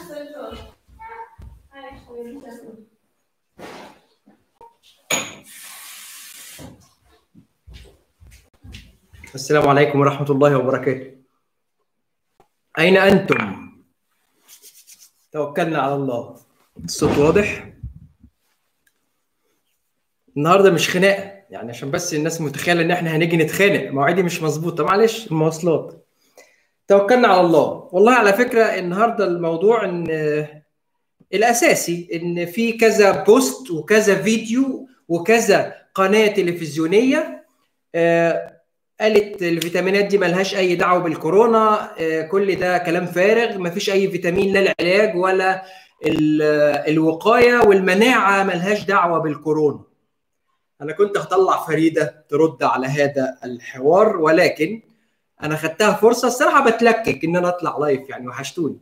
السلام عليكم ورحمة الله وبركاته أين أنتم؟ توكلنا على الله الصوت واضح؟ النهارده مش خناقة يعني عشان بس الناس متخيلة إن إحنا هنيجي نتخانق مواعيدي مش مظبوطة معلش المواصلات توكلنا على الله والله على فكرة النهارده الموضوع إن الأساسي إن في كذا بوست وكذا فيديو وكذا قناة تلفزيونية آه قالت الفيتامينات دي ملهاش اي دعوه بالكورونا كل ده كلام فارغ مفيش اي فيتامين لا العلاج ولا الوقايه والمناعه ملهاش دعوه بالكورونا انا كنت هطلع فريده ترد على هذا الحوار ولكن انا خدتها فرصه الصراحه بتلكك ان انا اطلع لايف يعني وحشتوني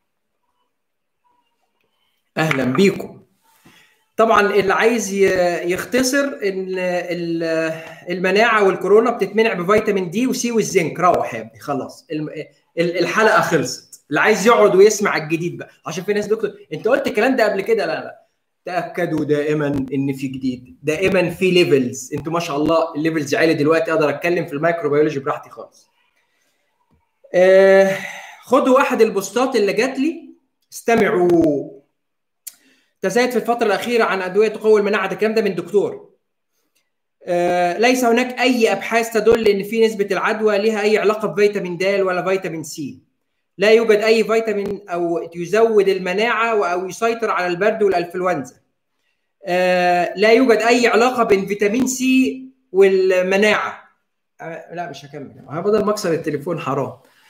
اهلا بيكم طبعا اللي عايز يختصر ان المناعه والكورونا بتتمنع بفيتامين دي وسي والزنك روح يا ابني خلاص الحلقه خلصت اللي عايز يقعد ويسمع الجديد بقى عشان في ناس دكتور انت قلت الكلام ده قبل كده لا لا تاكدوا دائما ان في جديد دائما في ليفلز انتوا ما شاء الله الليفلز عالي دلوقتي اقدر اتكلم في الميكروبيولوجي براحتي خالص آه خدوا واحد البوستات اللي جات لي استمعوا تزايد في الفترة الأخيرة عن أدوية تقوي المناعة الكلام ده من دكتور. آه ليس هناك أي أبحاث تدل إن في نسبة العدوى لها أي علاقة بفيتامين د ولا فيتامين سي. لا يوجد أي فيتامين أو يزود المناعة أو يسيطر على البرد والإنفلونزا. آه لا يوجد أي علاقة بين فيتامين سي والمناعة. آه لا مش هكمل بدل ما أكسر التليفون حرام.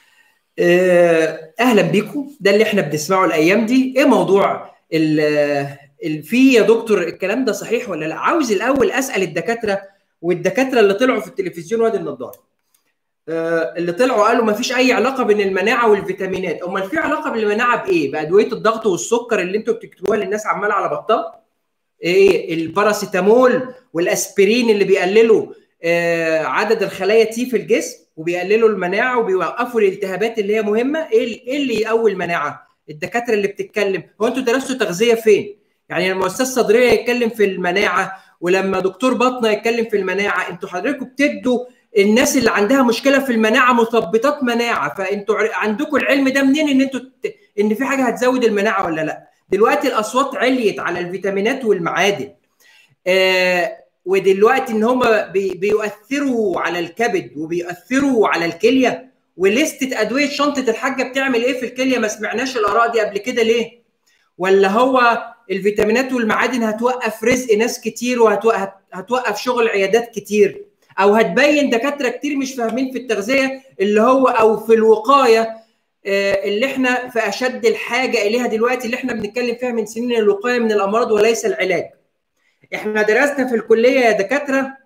أهلا بيكم ده اللي إحنا بنسمعه الأيام دي إيه موضوع ال في يا دكتور الكلام ده صحيح ولا لا عاوز الاول اسال الدكاتره والدكاتره اللي طلعوا في التلفزيون وادي النضاره اللي طلعوا قالوا ما فيش اي علاقه بين المناعه والفيتامينات امال في علاقه بالمناعه بايه بادويه الضغط والسكر اللي انتوا بتكتبوها للناس عماله على بطال ايه الباراسيتامول والاسبرين اللي بيقللوا عدد الخلايا تي في الجسم وبيقللوا المناعه وبيوقفوا الالتهابات اللي هي مهمه ايه اللي يقوي المناعه الدكاتره اللي بتتكلم هو انتوا درستوا تغذيه فين؟ يعني لما استاذ صدريه يتكلم في المناعه ولما دكتور بطنه يتكلم في المناعه انتوا حضراتكم بتدوا الناس اللي عندها مشكله في المناعه مثبطات مناعه فانتوا عندكم العلم ده منين ان انتوا ت... ان في حاجه هتزود المناعه ولا لا؟ دلوقتي الاصوات عليت على الفيتامينات والمعادن. آه ودلوقتي ان هم بي... بيؤثروا على الكبد وبيؤثروا على الكليه ولستة أدوية شنطة الحاجة بتعمل إيه في الكلية ما سمعناش الآراء دي قبل كده ليه؟ ولا هو الفيتامينات والمعادن هتوقف رزق ناس كتير وهتوقف شغل عيادات كتير أو هتبين دكاترة كتير مش فاهمين في التغذية اللي هو أو في الوقاية اللي احنا في أشد الحاجة إليها دلوقتي اللي احنا بنتكلم فيها من سنين الوقاية من الأمراض وليس العلاج. احنا درسنا في الكلية يا دكاترة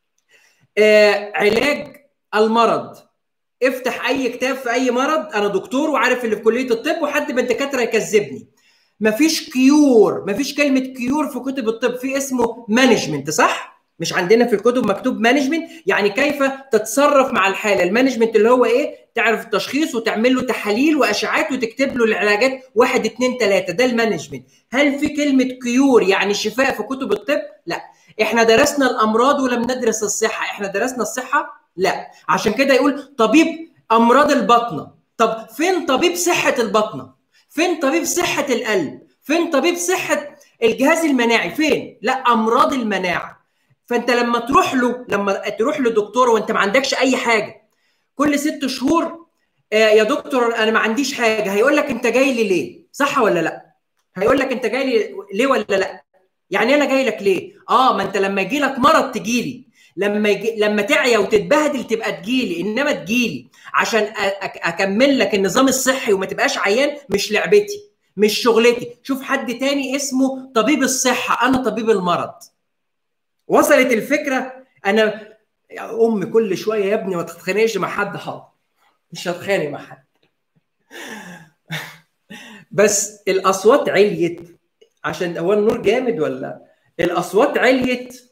علاج المرض افتح اي كتاب في اي مرض انا دكتور وعارف اللي في كليه الطب وحد من الدكاتره يكذبني مفيش كيور مفيش كلمه كيور في كتب الطب في اسمه مانجمنت صح مش عندنا في الكتب مكتوب مانجمنت يعني كيف تتصرف مع الحاله المانجمنت اللي هو ايه تعرف التشخيص وتعمل له تحاليل واشعاعات وتكتب له العلاجات واحد اتنين تلاته ده المانجمنت هل في كلمه كيور يعني شفاء في كتب الطب لا احنا درسنا الامراض ولم ندرس الصحه احنا درسنا الصحه لا عشان كده يقول طبيب امراض البطنه طب فين طبيب صحه البطنه فين طبيب صحه القلب فين طبيب صحه الجهاز المناعي فين لا امراض المناعه فانت لما تروح له لما تروح لدكتور وانت ما عندكش اي حاجه كل ست شهور آه يا دكتور انا ما عنديش حاجه هيقول لك انت جاي لي ليه صح ولا لا هيقول لك انت جاي لي ليه ولا لا يعني انا جاي لك ليه اه ما انت لما يجي لك مرض تجي لي لما يجي لما تعيا وتتبهدل تبقى تجيلي انما تجيلي عشان اكمل لك النظام الصحي وما تبقاش عيان مش لعبتي مش شغلتي شوف حد تاني اسمه طبيب الصحه انا طبيب المرض وصلت الفكره انا يا ام كل شويه يا ابني ما تتخانقش مع حد حاضر مش هتخانق مع حد بس الاصوات عليت عشان هو النور جامد ولا الاصوات عليت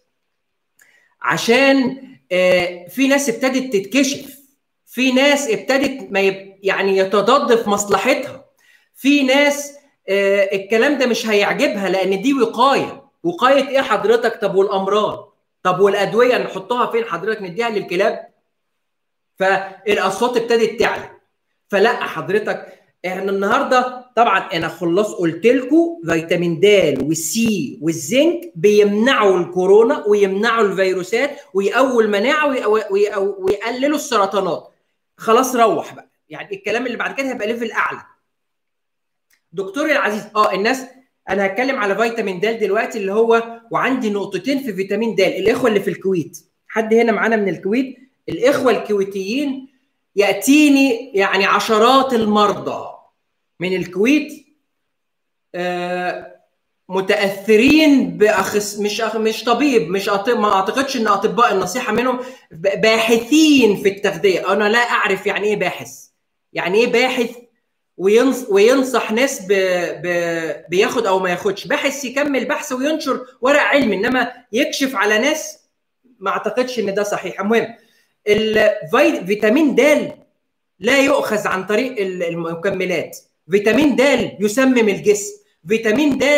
عشان في ناس ابتدت تتكشف في ناس ابتدت ما يب يعني يتضاد في مصلحتها في ناس آه الكلام ده مش هيعجبها لان دي وقايه وقايه ايه حضرتك طب والامراض طب والادويه نحطها فين حضرتك نديها للكلاب فالاصوات ابتدت تعلى فلا حضرتك احنا النهارده طبعا انا خلاص قلت لكم فيتامين د والسي والزنك بيمنعوا الكورونا ويمنعوا الفيروسات ويقووا المناعه ويقللوا السرطانات خلاص روح بقى يعني الكلام اللي بعد كده هيبقى ليفل اعلى دكتوري العزيز اه الناس انا هتكلم على فيتامين د دلوقتي اللي هو وعندي نقطتين في فيتامين د الاخوه اللي في الكويت حد هنا معانا من الكويت الاخوه الكويتيين ياتيني يعني عشرات المرضى من الكويت آه متاثرين باخص مش أخ... مش طبيب مش أطب... ما اعتقدش ان اطباء النصيحه منهم باحثين في التغذيه انا لا اعرف يعني ايه باحث يعني ايه باحث وينص... وينصح ناس ب... ب... بياخد او ما ياخدش باحث يكمل بحث وينشر ورق علمي انما يكشف على ناس ما اعتقدش ان ده صحيح المهم الفيتامين د لا يؤخذ عن طريق المكملات فيتامين د يسمم الجسم فيتامين د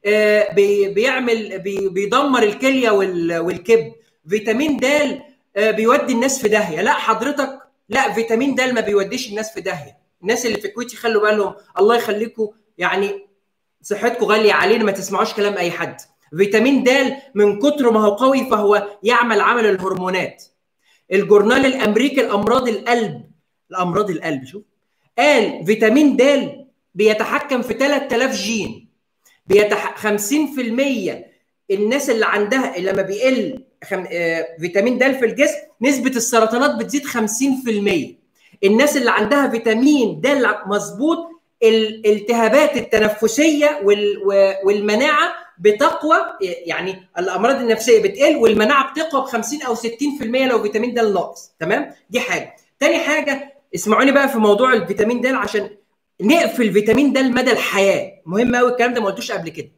بيعمل بيدمر الكليه والكبد فيتامين د بيودي الناس في داهيه لا حضرتك لا فيتامين د ما بيوديش الناس في داهيه الناس اللي في الكويت يخلوا بالهم الله يخليكم يعني صحتكم غاليه علينا ما تسمعوش كلام اي حد فيتامين د من كتر ما هو قوي فهو يعمل عمل الهرمونات الجورنال الامريكي الامراض القلب الامراض القلب شوف قال فيتامين د بيتحكم في 3000 جين بيتح 50% الناس اللي عندها لما بيقل خم... آه... فيتامين د في الجسم نسبه السرطانات بتزيد 50% الناس اللي عندها فيتامين د مظبوط الالتهابات التنفسيه وال... والمناعه بتقوى يعني الامراض النفسيه بتقل والمناعه بتقوى ب 50 او 60% لو فيتامين د ناقص تمام دي حاجه تاني حاجه اسمعوني بقى في موضوع الفيتامين د عشان نقفل فيتامين د مدى الحياه مهم قوي الكلام ده ما قلتوش قبل كده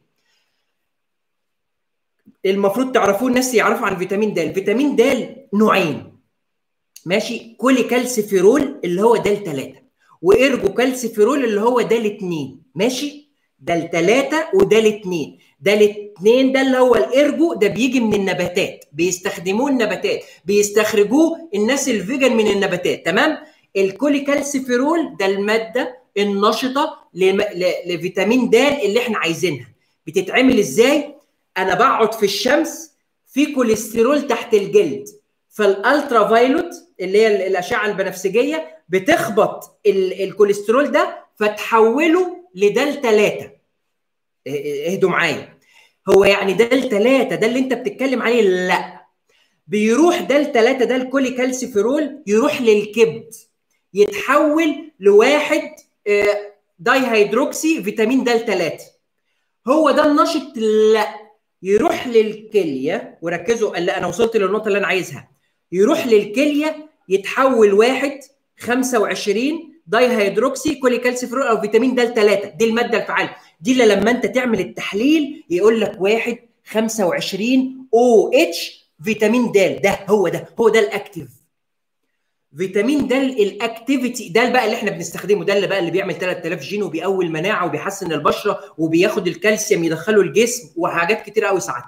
المفروض تعرفوه الناس يعرفوا عن فيتامين د الفيتامين د نوعين ماشي كولي كالسيفيرول اللي هو د 3 وارجو كالسيفيرول اللي هو د 2 ماشي ده الثلاثة وده الاثنين ده الاثنين ده اللي هو الارجو ده بيجي من النباتات بيستخدموه النباتات بيستخرجوه الناس الفيجن من النباتات تمام الكوليكالسيفيرول ده المادة النشطة لفيتامين د اللي احنا عايزينها بتتعمل ازاي انا بقعد في الشمس في كوليسترول تحت الجلد فالالترا فايلوت اللي هي الاشعه البنفسجيه بتخبط الكوليسترول ده فتحوله لدال 3 اهدوا معايا هو يعني دال 3 ده اللي انت بتتكلم عليه لا بيروح دال 3 ده الكولي كالسيفيرول يروح للكبد يتحول لواحد داي هيدروكسي فيتامين دال 3 هو ده النشط لا يروح للكليه وركزوا لا انا وصلت للنقطه اللي انا عايزها يروح للكليه يتحول واحد 25 داي هيدروكسي كوليكالسيفيرول او فيتامين د 3 دي الماده الفعاله دي اللي لما انت تعمل التحليل يقول لك واحد 25 او اتش فيتامين د ده هو ده هو ده الاكتيف فيتامين د الاكتيفيتي ده بقى اللي احنا بنستخدمه ده اللي بقى اللي بيعمل 3000 جين وبيقوي المناعه وبيحسن البشره وبياخد الكالسيوم يدخله الجسم وحاجات كتير قوي ساعات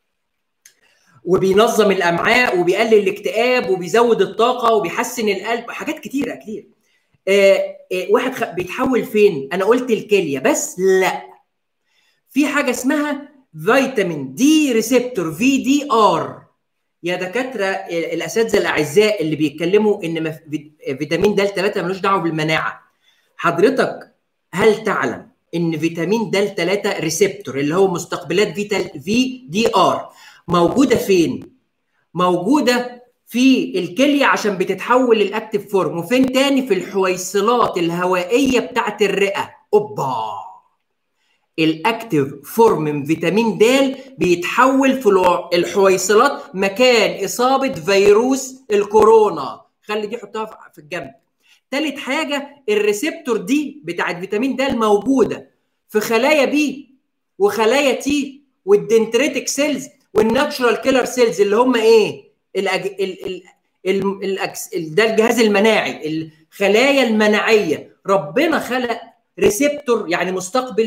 وبينظم الامعاء وبيقلل الاكتئاب وبيزود الطاقه وبيحسن القلب حاجات كتيره كتير آه آه واحد خ... بيتحول فين انا قلت الكليه بس لا في حاجه اسمها فيتامين دي ريسبتور في دي ار يا دكاتره الاساتذه الاعزاء اللي بيتكلموا ان مف... فيتامين د 3 ملوش دعوه بالمناعه حضرتك هل تعلم ان فيتامين د 3 ريسبتور اللي هو مستقبلات فيتال في دي ار موجوده فين موجوده في الكليه عشان بتتحول للاكتيف فورم وفين تاني في الحويصلات الهوائيه بتاعت الرئه اوبا الاكتيف فورم من فيتامين د بيتحول في الحويصلات مكان اصابه فيروس الكورونا خلي دي حطها في الجنب تالت حاجه الريسبتور دي بتاعت فيتامين د موجوده في خلايا بي وخلايا تي والدنتريتك سيلز والناتشورال كيلر سيلز اللي هم ايه الأج... ال... ال... ال... الأكس... ال... ده الجهاز المناعي الخلايا المناعيه ربنا خلق ريسبتور يعني مستقبل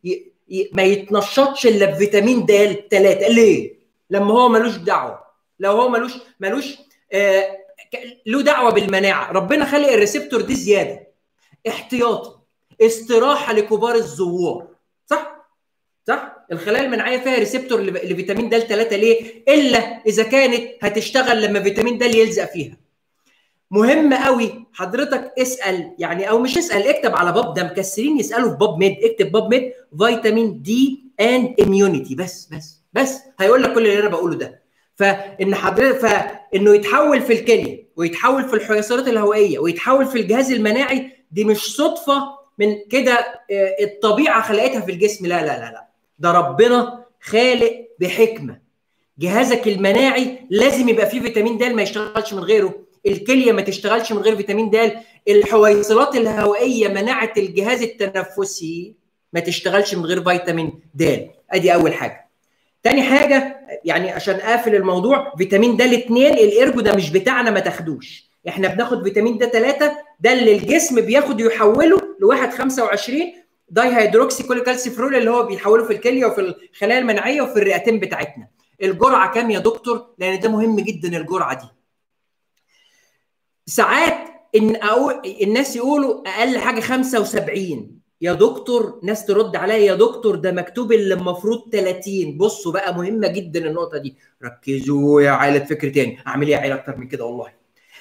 ي... ي... ما يتنشطش الا بفيتامين د 3 ليه؟ لما هو ملوش دعوه لو هو ملوش ملوش آه له دعوه بالمناعه ربنا خلق الريسبتور دي زياده احتياطي استراحه لكبار الزوار صح صح الخلايا المناعيه فيها ريسبتور لفيتامين د 3 ليه الا اذا كانت هتشتغل لما فيتامين د يلزق فيها مهم قوي حضرتك اسال يعني او مش اسال اكتب على باب ده مكسرين يسالوا في باب ميد اكتب باب ميد فيتامين دي اند اميونيتي بس بس بس هيقول لك كل اللي انا بقوله ده فان حضرتك فانه يتحول في الكليه ويتحول في الحيوانات الهوائيه ويتحول في الجهاز المناعي دي مش صدفه من كده الطبيعه خلقتها في الجسم لا لا لا لا ده ربنا خالق بحكمه جهازك المناعي لازم يبقى فيه فيتامين د ما يشتغلش من غيره الكليه ما تشتغلش من غير فيتامين د الحويصلات الهوائيه مناعه الجهاز التنفسي ما تشتغلش من غير فيتامين د ادي اول حاجه تاني حاجه يعني عشان اقفل الموضوع فيتامين د 2 الارجو ده مش بتاعنا ما تاخدوش احنا بناخد فيتامين د 3 ده اللي الجسم بياخد يحوله لواحد 25 داي هيدروكسي كوليكالسيفرول اللي هو بيحوله في الكليه وفي الخلايا المناعيه وفي الرئتين بتاعتنا الجرعه كام يا دكتور لان ده مهم جدا الجرعه دي ساعات ان أقول الناس يقولوا اقل حاجه 75 يا دكتور ناس ترد عليا يا دكتور ده مكتوب اللي المفروض 30 بصوا بقى مهمه جدا النقطه دي ركزوا يا عائله فكر تاني اعمل ايه يا عائله اكتر من كده والله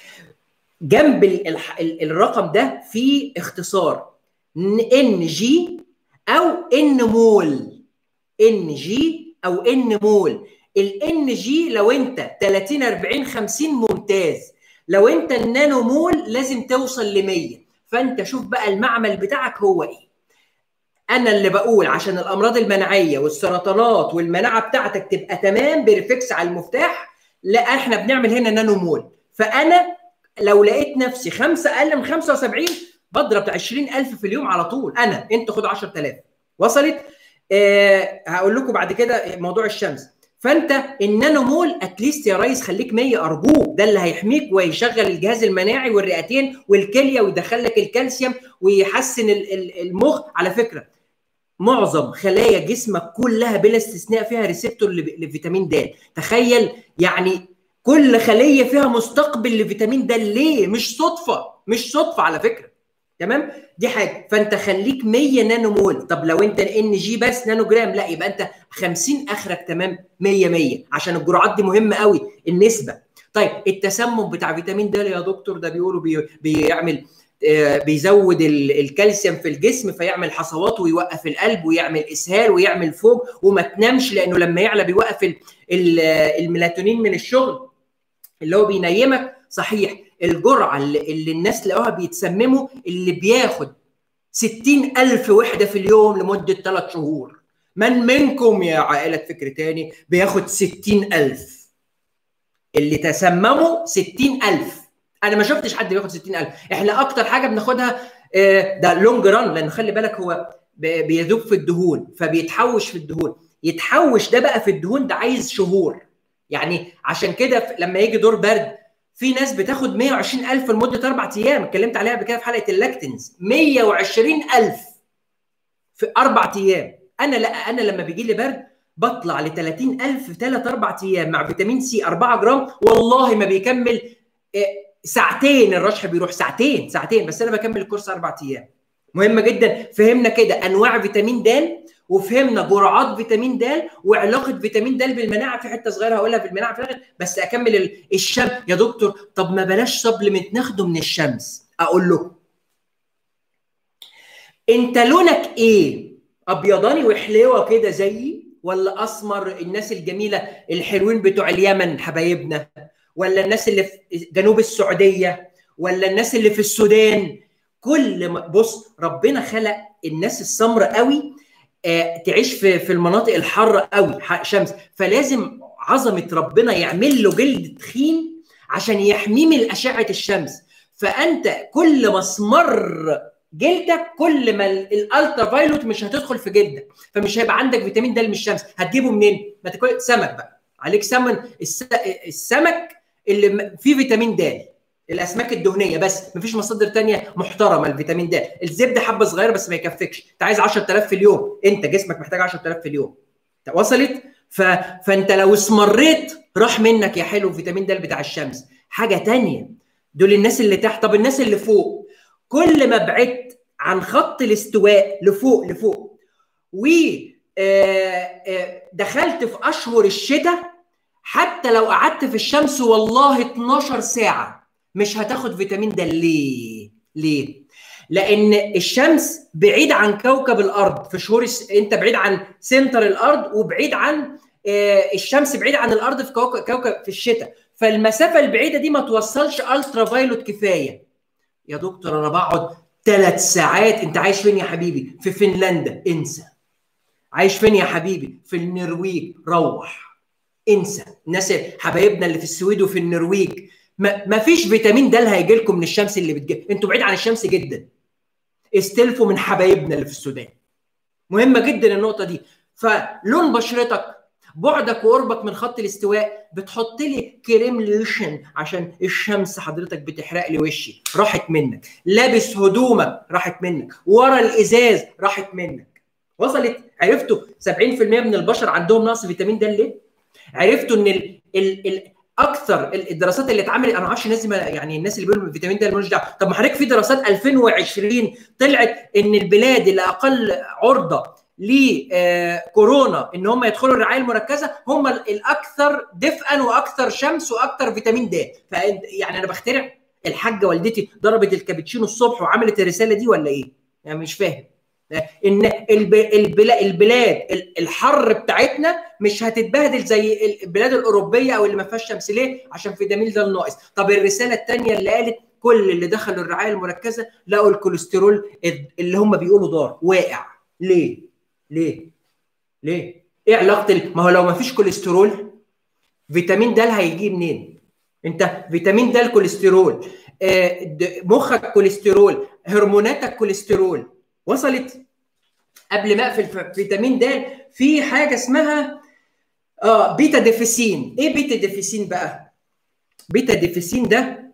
جنب ال ال الرقم ده في اختصار ان جي او ان مول ان جي او ان مول الان جي لو انت 30 40 50 ممتاز لو انت النانو مول لازم توصل ل 100 فانت شوف بقى المعمل بتاعك هو ايه انا اللي بقول عشان الامراض المناعيه والسرطانات والمناعه بتاعتك تبقى تمام بريفكس على المفتاح لا احنا بنعمل هنا نانو مول فانا لو لقيت نفسي خمسه اقل من 75 بضرب 20000 في اليوم على طول انا انت خد 10000 وصلت آه هقول لكم بعد كده موضوع الشمس فانت النانو مول اتليست يا ريس خليك 100 ارجوك ده اللي هيحميك ويشغل الجهاز المناعي والرئتين والكليه ويدخل لك الكالسيوم ويحسن المخ على فكره معظم خلايا جسمك كلها بلا استثناء فيها ريسبتور لفيتامين د تخيل يعني كل خليه فيها مستقبل لفيتامين د ليه مش صدفه مش صدفه على فكره تمام دي حاجه فانت خليك 100 نانو مول طب لو انت ان جي بس نانو جرام لا يبقى انت 50 اخرك تمام 100 100 عشان الجرعات دي مهمه قوي النسبه طيب التسمم بتاع فيتامين د يا دكتور ده بيقولوا بي بيعمل آه بيزود الكالسيوم في الجسم فيعمل حصوات ويوقف القلب ويعمل اسهال ويعمل فوق وما تنامش لانه لما يعلى بيوقف الميلاتونين من الشغل اللي هو بينيمك صحيح الجرعه اللي, اللي الناس لقوها بيتسمموا اللي بياخد ستين ألف وحدة في اليوم لمدة ثلاث شهور من منكم يا عائلة فكر تاني بياخد ستين ألف اللي تسمموا ستين ألف أنا ما شفتش حد بياخد ستين ألف إحنا أكتر حاجة بناخدها ده لونج ران لأن خلي بالك هو بيذوب في الدهون فبيتحوش في الدهون يتحوش ده بقى في الدهون ده عايز شهور يعني عشان كده لما يجي دور برد في ناس بتاخد 120000 لمده اربع ايام اتكلمت عليها قبل كده في حلقه اللاكتنز 120000 في اربع ايام انا لا انا لما بيجي لي برد بطلع ل 30000 في ثلاث اربع ايام مع فيتامين سي 4 جرام والله ما بيكمل ساعتين الرشح بيروح ساعتين ساعتين بس انا بكمل الكورس اربع ايام مهمه جدا فهمنا كده انواع فيتامين د وفهمنا جرعات فيتامين د وعلاقه فيتامين د بالمناعه في حته صغيره هقولها في المناعه في الاخر بس اكمل الشمس يا دكتور طب ما بلاش سبلمنت ناخده من الشمس اقول له انت لونك ايه ابيضاني وحليوه كده زيي ولا اسمر الناس الجميله الحلوين بتوع اليمن حبايبنا ولا الناس اللي في جنوب السعوديه ولا الناس اللي في السودان كل ما بص ربنا خلق الناس السمراء قوي آه تعيش في في المناطق الحاره قوي شمس فلازم عظمه ربنا يعمل له جلد تخين عشان يحميه من اشعه الشمس فانت كل ما اسمر جلدك كل ما الالترا فايلوت مش هتدخل في جلدك فمش هيبقى عندك فيتامين د من الشمس هتجيبه منين؟ ما تاكل سمك بقى عليك سمن السمك اللي فيه فيتامين د الاسماك الدهنيه بس مفيش مصادر تانية محترمه الفيتامين د الزبده حبه صغيره بس ما يكفكش انت عايز 10000 في اليوم انت جسمك محتاج 10000 في اليوم وصلت ف... فانت لو اسمريت راح منك يا حلو الفيتامين د بتاع الشمس حاجه تانية دول الناس اللي تحت طب الناس اللي فوق كل ما بعدت عن خط الاستواء لفوق لفوق و دخلت في اشهر الشتاء حتى لو قعدت في الشمس والله 12 ساعه مش هتاخد فيتامين د ليه؟ ليه؟ لان الشمس بعيد عن كوكب الارض في شهور انت بعيد عن سنتر الارض وبعيد عن الشمس بعيد عن الارض في كوكب, كوكب في الشتاء فالمسافه البعيده دي ما توصلش الترا فايلوت كفايه يا دكتور انا بقعد ثلاث ساعات انت عايش فين يا حبيبي في فنلندا انسى عايش فين يا حبيبي في النرويج روح انسى الناس حبايبنا اللي في السويد وفي النرويج ما فيش فيتامين د هيجي لكم من الشمس اللي بتجي انتوا بعيد عن الشمس جدا استلفوا من حبايبنا اللي في السودان مهمه جدا النقطه دي فلون بشرتك بعدك وقربك من خط الاستواء بتحط لي كريم لوشن عشان الشمس حضرتك بتحرق لي وشي راحت منك لابس هدومك راحت منك ورا الازاز راحت منك وصلت عرفتوا 70% من البشر عندهم نقص فيتامين د ليه عرفتوا ان ال ال ال اكثر الدراسات اللي اتعملت انا ما اعرفش الناس يعني الناس اللي بيقولوا الفيتامين د ملوش دعوه طب ما حضرتك في دراسات 2020 طلعت ان البلاد اللي اقل عرضه لكورونا ان هم يدخلوا الرعايه المركزه هم الاكثر دفئا واكثر شمس واكثر فيتامين د يعني انا بخترع الحاجه والدتي ضربت الكابتشينو الصبح وعملت الرساله دي ولا ايه؟ يعني مش فاهم ان البلاد الحر بتاعتنا مش هتتبهدل زي البلاد الاوروبيه او اللي ما فيهاش شمس ليه؟ عشان فيتامين د ناقص، طب الرساله الثانيه اللي قالت كل اللي دخلوا الرعايه المركزه لقوا الكوليسترول اللي هم بيقولوا ضار واقع، ليه؟ ليه؟ ليه؟ ايه علاقه ما هو لو ما فيش كوليسترول فيتامين د هيجي منين؟ انت فيتامين د كوليسترول مخك كوليسترول هرموناتك كوليسترول وصلت قبل ما اقفل فيتامين د في حاجه اسمها اه بيتا ديفيسين ايه بيتا ديفيسين بقى بيتا ديفيسين ده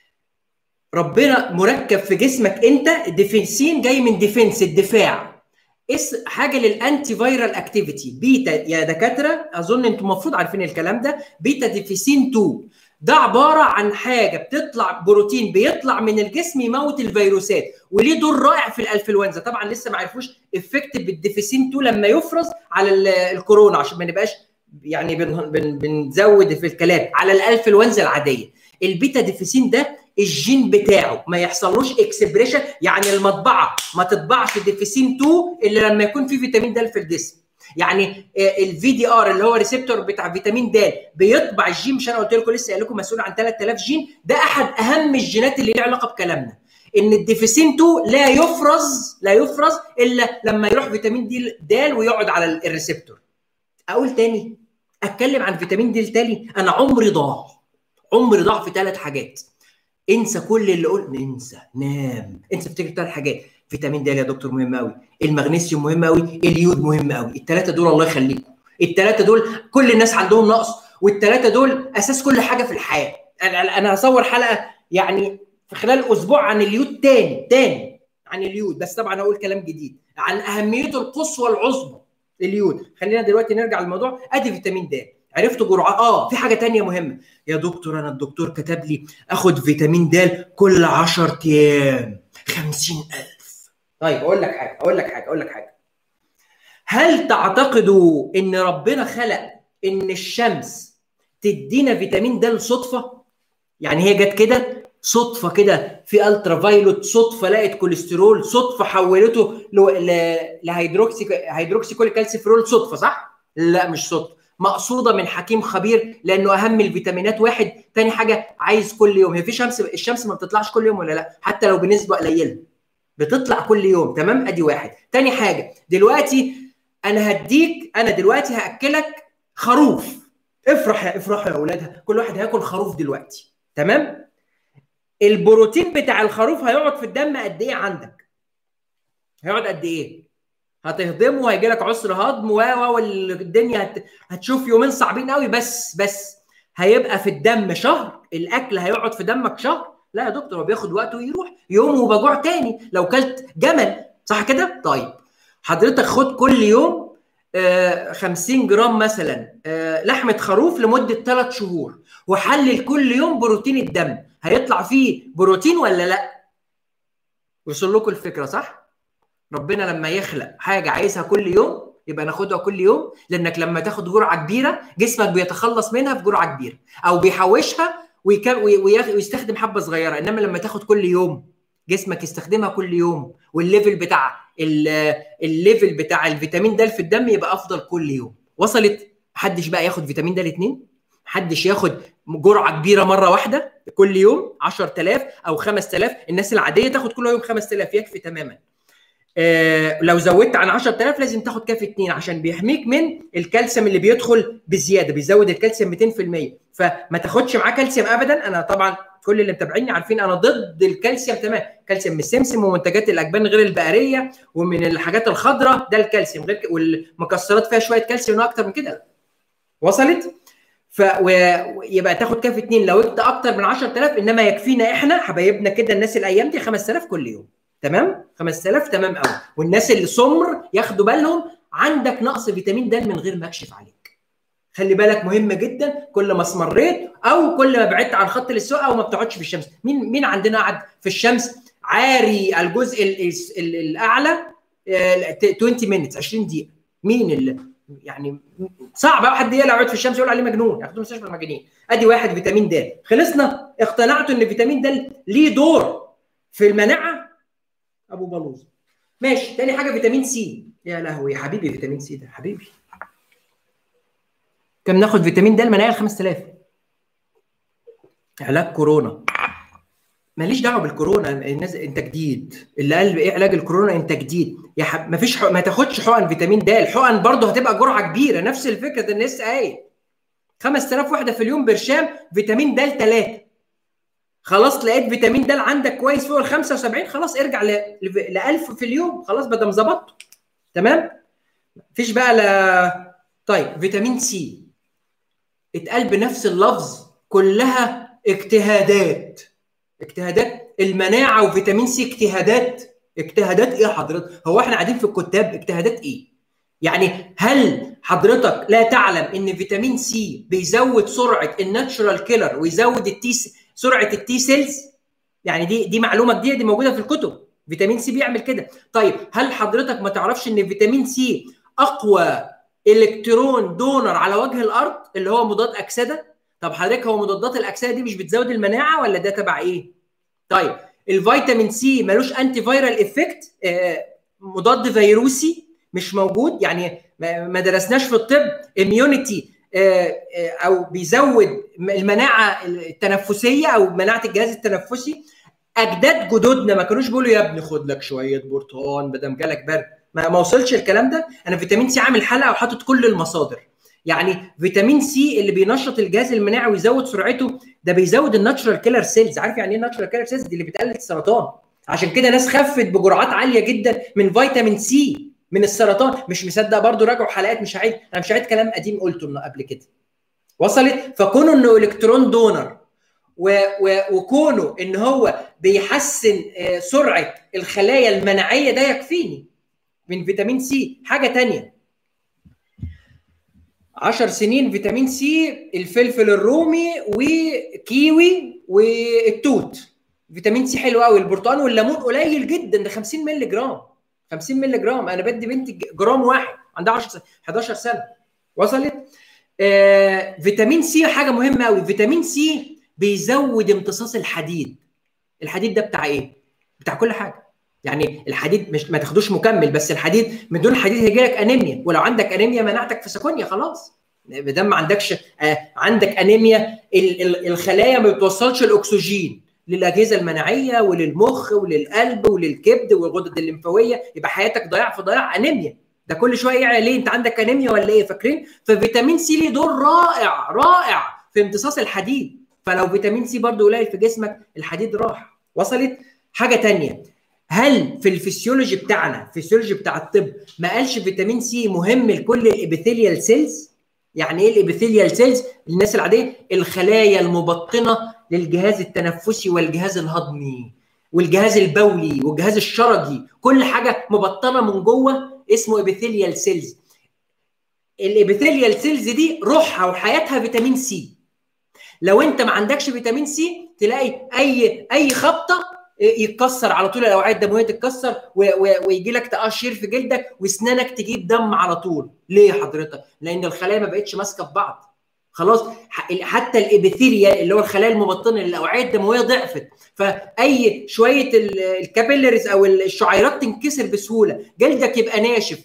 ربنا مركب في جسمك انت ديفيسين جاي من ديفنس الدفاع اس حاجه للانتي فايرال اكتيفيتي بيتا يا دكاتره اظن انتم المفروض عارفين الكلام ده بيتا ديفيسين 2 ده عباره عن حاجه بتطلع بروتين بيطلع من الجسم يموت الفيروسات وليه دور رائع في الانفلونزا طبعا لسه ما عرفوش افكت بالديفيسين 2 لما يفرز على الكورونا عشان ما نبقاش يعني بن بن بنزود في الكلام على الانفلونزا العاديه البيتا ديفيسين ده الجين بتاعه ما يحصلوش اكسبريشن يعني المطبعه ما تطبعش ديفيسين 2 الا لما يكون في فيتامين د في الجسم يعني الفي دي ار اللي هو ريسبتور بتاع فيتامين د بيطبع الجين مش انا قلت لكم لسه قايل لكم مسؤول عن 3000 جين ده احد اهم الجينات اللي ليها علاقه بكلامنا ان الديفيسين 2 لا يفرز لا يفرز الا لما يروح فيتامين دي د ويقعد على الريسبتور اقول تاني اتكلم عن فيتامين دي التالي انا عمري ضاع عمري ضاع في ثلاث حاجات انسى كل اللي قلت انسى نام انسى افتكر ثلاث حاجات فيتامين د يا دكتور مهم قوي المغنيسيوم مهم قوي اليود مهم قوي الثلاثه دول الله يخليكم الثلاثه دول كل الناس عندهم نقص والثلاثه دول اساس كل حاجه في الحياه انا انا هصور حلقه يعني في خلال اسبوع عن اليود تاني تاني عن اليود بس طبعا اقول كلام جديد عن اهميته القصوى العظمى اليود خلينا دلوقتي نرجع للموضوع ادي فيتامين د عرفتوا جرعات اه في حاجه تانية مهمه يا دكتور انا الدكتور كتب لي اخد فيتامين د كل 10 ايام 50000 طيب اقول لك حاجه اقول لك حاجه اقول لك حاجه هل تعتقدوا ان ربنا خلق ان الشمس تدينا فيتامين د صدفه يعني هي جت كده صدفه كده في الترا فايلوت صدفه لقت كوليسترول صدفه حولته لهيدروكسي هيدروكسي كالسيفرول صدفه صح لا مش صدفه مقصوده من حكيم خبير لانه اهم الفيتامينات واحد تاني حاجه عايز كل يوم هي في شمس الشمس ما بتطلعش كل يوم ولا لا حتى لو بنسبه قليله بتطلع كل يوم تمام ادي واحد تاني حاجه دلوقتي انا هديك انا دلوقتي هاكلك خروف افرح يا افرح يا اولادها كل واحد هياكل خروف دلوقتي تمام البروتين بتاع الخروف هيقعد في الدم قد ايه عندك هيقعد قد ايه هتهضمه وهيجي لك عسر هضم و والدنيا هت... هتشوف يومين صعبين قوي بس بس هيبقى في الدم شهر الاكل هيقعد في دمك شهر لا يا دكتور هو بياخد وقت ويروح يوم وبجوع تاني لو كلت جمل صح كده طيب حضرتك خد كل يوم آه 50 جرام مثلا آه لحمه خروف لمده 3 شهور وحلل كل يوم بروتين الدم هيطلع فيه بروتين ولا لا وصل لكم الفكره صح ربنا لما يخلق حاجه عايزها كل يوم يبقى ناخدها كل يوم لانك لما تاخد جرعه كبيره جسمك بيتخلص منها في جرعه كبيره او بيحوشها ويستخدم حبه صغيره انما لما تاخد كل يوم جسمك يستخدمها كل يوم والليفل بتاع الليفل بتاع الفيتامين د في الدم يبقى افضل كل يوم وصلت محدش بقى ياخد فيتامين د 2 محدش ياخد جرعه كبيره مره واحده كل يوم 10000 او 5000 الناس العاديه تاخد كل يوم 5000 يكفي تماما آه لو زودت عن 10000 لازم تاخد كافي 2 عشان بيحميك من الكالسيوم اللي بيدخل بزياده بيزود الكالسيوم 200% فما تاخدش معاه كالسيوم ابدا انا طبعا كل اللي متابعيني عارفين انا ضد الكالسيوم تمام كالسيوم من السمسم ومنتجات الاجبان غير البقريه ومن الحاجات الخضراء ده الكالسيوم غير والمكسرات فيها شويه كالسيوم اكتر من كده وصلت ف ويبقى تاخد كافي 2 لو انت اكتر من 10000 انما يكفينا احنا حبايبنا كده الناس الايام دي 5000 كل يوم تمام 5000 تمام قوي والناس اللي سمر ياخدوا بالهم عندك نقص فيتامين د من غير ما اكشف عليك خلي بالك مهم جدا كل ما اسمريت او كل ما بعدت عن خط الاستواء او ما بتقعدش في الشمس مين مين عندنا قاعد في الشمس عاري الجزء الاعلى 20 مينتس 20 دقيقه مين اللي يعني صعب قوي حد يقعد في الشمس يقول عليه مجنون ياخدوه مستشفى المجانين ادي واحد فيتامين د خلصنا اقتنعتوا ان فيتامين د ليه دور في المناعه ابو بلوز ماشي تاني حاجه فيتامين سي يا لهوي يا حبيبي فيتامين سي ده حبيبي كم ناخد فيتامين د المناعه 5000 علاج كورونا ماليش دعوه بالكورونا الناس انت جديد اللي قال ايه علاج الكورونا انت جديد يا حب... ما فيش حق... ما تاخدش حقن فيتامين د الحقن برضه هتبقى جرعه كبيره نفس الفكره ده الناس قايل 5000 وحده في اليوم برشام فيتامين د 3 خلاص لقيت فيتامين د عندك كويس فوق ال 75 خلاص ارجع ل... ل 1000 في اليوم خلاص بدل ظبطته تمام مفيش بقى لا طيب فيتامين سي اتقال بنفس اللفظ كلها اجتهادات اجتهادات المناعه وفيتامين سي اجتهادات اجتهادات ايه حضرتك هو احنا قاعدين في الكتاب اجتهادات ايه يعني هل حضرتك لا تعلم ان فيتامين سي بيزود سرعه الناتشورال كيلر ويزود التي سرعه التي سيلز يعني دي دي معلومه جديده دي موجوده في الكتب فيتامين سي بيعمل كده طيب هل حضرتك ما تعرفش ان فيتامين سي اقوى الكترون دونر على وجه الارض اللي هو مضاد اكسده طب حضرتك هو مضادات الاكسده دي مش بتزود المناعه ولا ده تبع ايه طيب الفيتامين سي ملوش انتي فيرال افكت مضاد فيروسي مش موجود يعني ما درسناش في الطب اميونيتي او بيزود المناعه التنفسيه او مناعه الجهاز التنفسي اجداد جدودنا ما كانوش بيقولوا يا ابني خد لك شويه برتقال بدل جالك برد ما, ما وصلش الكلام ده انا فيتامين سي عامل حلقه وحاطط كل المصادر يعني فيتامين سي اللي بينشط الجهاز المناعي ويزود سرعته ده بيزود الناتشرال كيلر سيلز عارف يعني ايه ناتشرال كيلر سيلز دي اللي بتقلل السرطان عشان كده ناس خفت بجرعات عاليه جدا من فيتامين سي من السرطان مش مصدق برضو راجعوا حلقات مش هعيد انا مش هعيد كلام قديم قلته انه قبل كده وصلت فكونه انه الكترون دونر و و وكونه ان هو بيحسن سرعه الخلايا المناعيه ده يكفيني من فيتامين سي حاجه تانية 10 سنين فيتامين سي الفلفل الرومي وكيوي والتوت فيتامين سي حلو قوي البرتقال والليمون قليل جدا ده 50 مللي جرام 50 مللي جرام انا بدي بنتي جرام واحد عندها 10 سنة 11 سنه وصلت آه فيتامين سي حاجه مهمه قوي فيتامين سي بيزود امتصاص الحديد الحديد ده بتاع ايه بتاع كل حاجه يعني الحديد مش ما تاخدوش مكمل بس الحديد من دون الحديد هيجي لك انيميا ولو عندك انيميا مناعتك في سكونيا خلاص ما دام ما عندكش آه عندك انيميا ال ال الخلايا ما بتوصلش الاكسجين للاجهزه المناعيه وللمخ وللقلب وللكبد والغدد الليمفاويه يبقى حياتك ضياع في ضياع انيميا ده كل شويه يعلى ليه انت عندك انيميا ولا ايه فاكرين ففيتامين سي ليه دور رائع رائع في امتصاص الحديد فلو فيتامين سي برضو قليل في جسمك الحديد راح وصلت حاجه تانية هل في الفسيولوجي بتاعنا الفسيولوجي بتاع الطب ما قالش فيتامين سي مهم لكل الابيثيليال سيلز يعني ايه الابيثيليال سيلز الناس العاديه الخلايا المبطنه للجهاز التنفسي والجهاز الهضمي والجهاز البولي والجهاز الشرجي كل حاجه مبطنه من جوه اسمه ابيثيليال سيلز الابيثيليال سيلز دي روحها وحياتها فيتامين سي لو انت ما عندكش فيتامين سي تلاقي اي اي خبطه يتكسر على طول الاوعيه الدمويه تتكسر ويجي لك تقشير في جلدك واسنانك تجيب دم على طول ليه حضرتك لان الخلايا ما بقتش ماسكه في بعض خلاص حتى الابيثيريا اللي هو الخلايا المبطنه للاوعيه الدمويه ضعفت فاي شويه الكابيلريز او الشعيرات تنكسر بسهوله جلدك يبقى ناشف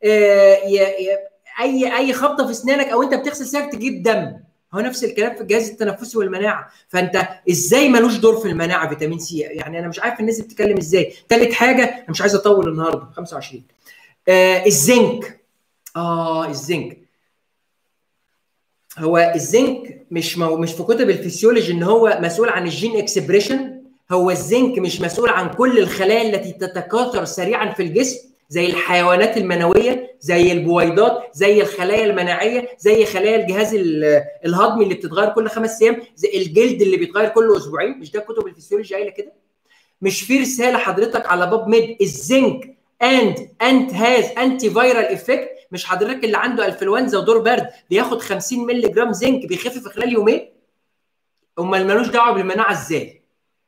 اي اي خبطه في اسنانك او انت بتغسل سنانك تجيب دم هو نفس الكلام في الجهاز التنفسي والمناعه فانت ازاي ملوش دور في المناعه فيتامين سي يعني انا مش عارف الناس بتتكلم ازاي ثالث حاجه انا مش عايز اطول النهارده 25 آه الزنك اه الزنك هو الزنك مش مو مش في كتب الفسيولوجي ان هو مسؤول عن الجين اكسبريشن هو الزنك مش مسؤول عن كل الخلايا التي تتكاثر سريعا في الجسم زي الحيوانات المنويه زي البويضات زي الخلايا المناعيه زي خلايا الجهاز الهضمي اللي بتتغير كل خمس ايام زي الجلد اللي بيتغير كل اسبوعين مش ده كتب الفسيولوجي قايله كده مش في رساله حضرتك على باب ميد الزنك اند انت هاز انتي فايرال افكت مش حضرتك اللي عنده انفلونزا ودور برد بياخد 50 مللي جرام زنك بيخف في خلال يومين امال ملوش دعوه بالمناعه ازاي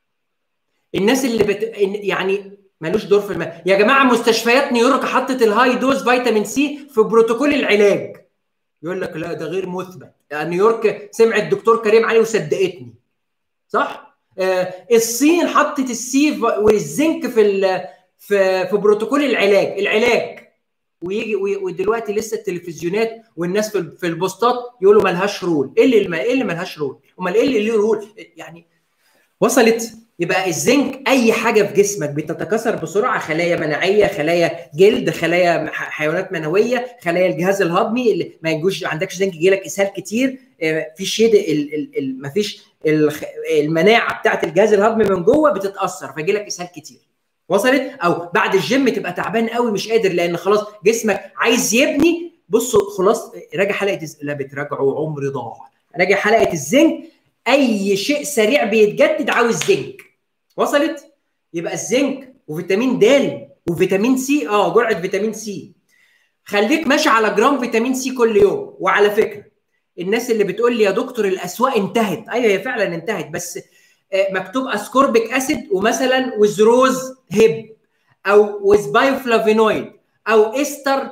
الناس اللي بت... يعني ملوش دور في الماء يا جماعه مستشفيات نيويورك حطت الهاي دوز فيتامين سي في بروتوكول العلاج يقول لك لا ده غير مثبت يعني نيويورك سمعت الدكتور كريم علي وصدقتني صح آه الصين حطت السي والزنك في في في بروتوكول العلاج العلاج ويجي ودلوقتي لسه التلفزيونات والناس في في البوستات يقولوا ملهاش رول ايه اللي ايه اللي ملهاش رول امال ايه اللي ليه رول يعني وصلت يبقى الزنك اي حاجه في جسمك بتتكاثر بسرعه خلايا مناعيه خلايا جلد خلايا حيوانات منويه خلايا الجهاز الهضمي اللي ما يجوش عندكش زنك يجي لك اسهال كتير في شيد ما فيش المناعه بتاعت الجهاز الهضمي من جوه بتتاثر فيجي لك اسهال كتير وصلت او بعد الجيم تبقى تعبان قوي مش قادر لان خلاص جسمك عايز يبني بصوا خلاص راجع حلقه لا بتراجعوا عمر ضاع راجع حلقه الزنك اي شيء سريع بيتجدد عاوز زنك وصلت يبقى الزنك وفيتامين د وفيتامين سي اه جرعه فيتامين سي خليك ماشي على جرام فيتامين سي كل يوم وعلى فكره الناس اللي بتقول لي يا دكتور الاسواق انتهت ايوه هي فعلا انتهت بس مكتوب اسكوربيك اسيد ومثلا وزروز هيب او ويز بايوفلافينويد او استر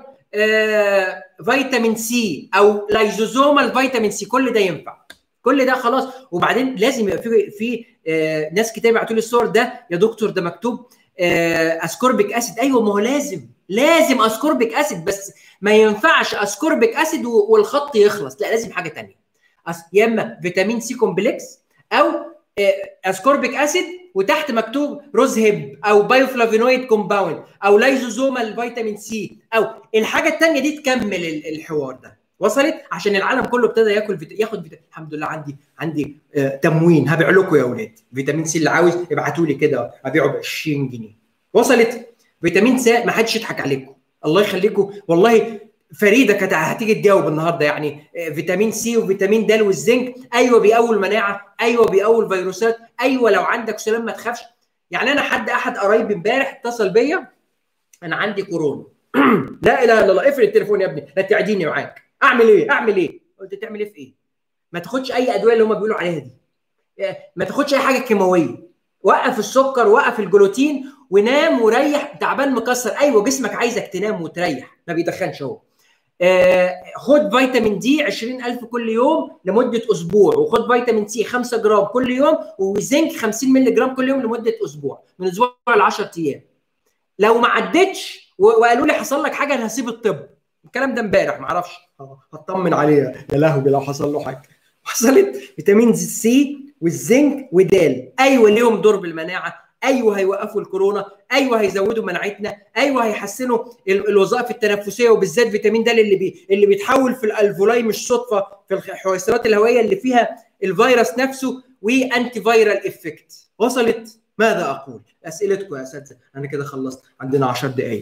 آه فيتامين سي او لايزوزومال فيتامين سي كل ده ينفع كل ده خلاص وبعدين لازم يبقى في في آه ناس كتير بعتوا لي الصور ده يا دكتور ده مكتوب آه اسكوربيك اسيد ايوه ما هو لازم لازم اسكوربيك اسيد بس ما ينفعش اسكوربيك اسيد والخط يخلص لا لازم حاجه ثانيه يا اما فيتامين سي كومبلكس او آه اسكوربيك اسيد وتحت مكتوب روز هيب او بايوفلافينويد كومباوند او لايزوزومال فيتامين سي او الحاجه الثانيه دي تكمل الحوار ده وصلت عشان العالم كله ابتدى ياكل فيت... ياخد فيت... الحمد لله عندي عندي آه تموين هبيع لكم يا اولاد فيتامين سي اللي عاوز ابعتوا لي كده ابيعه ب 20 جنيه وصلت فيتامين سي ما حدش يضحك عليكم الله يخليكم والله فريده كانت هتيجي تجاوب النهارده يعني آه فيتامين سي وفيتامين د والزنك ايوه بيقوي المناعه ايوه بيقوي الفيروسات ايوه لو عندك سلام ما تخافش يعني انا حد احد قرايبي امبارح اتصل بيا انا عندي كورونا لا اله الا الله اقفل التليفون يا ابني لا تعديني معاك اعمل ايه اعمل ايه قلت تعمل ايه في ايه ما تاخدش اي ادويه اللي هم بيقولوا عليها دي ما تاخدش اي حاجه كيماويه وقف السكر وقف الجلوتين ونام وريح تعبان مكسر ايوه جسمك عايزك تنام وتريح ما بيدخنش اهو آه خد فيتامين دي 20000 كل يوم لمده اسبوع وخد فيتامين سي 5 جرام كل يوم وزنك 50 مللي جرام كل يوم لمده اسبوع من اسبوع ل 10 ايام لو ما عدتش وقالوا لي حصل لك حاجه انا هسيب الطب الكلام ده امبارح ما اعرفش هطمن عليه يا لهوي لو حصل له حاجه حصلت فيتامين سي والزنك ودال ايوه ليهم دور بالمناعه ايوه هيوقفوا الكورونا ايوه هيزودوا مناعتنا ايوه هيحسنوا الوظائف التنفسيه وبالذات فيتامين د اللي بي اللي بيتحول في الالفولاي مش صدفه في الحويصلات الهوائيه اللي فيها الفيروس نفسه وانتي فايرال افكت وصلت ماذا اقول اسئلتكم يا اساتذه انا كده خلصت عندنا 10 دقائق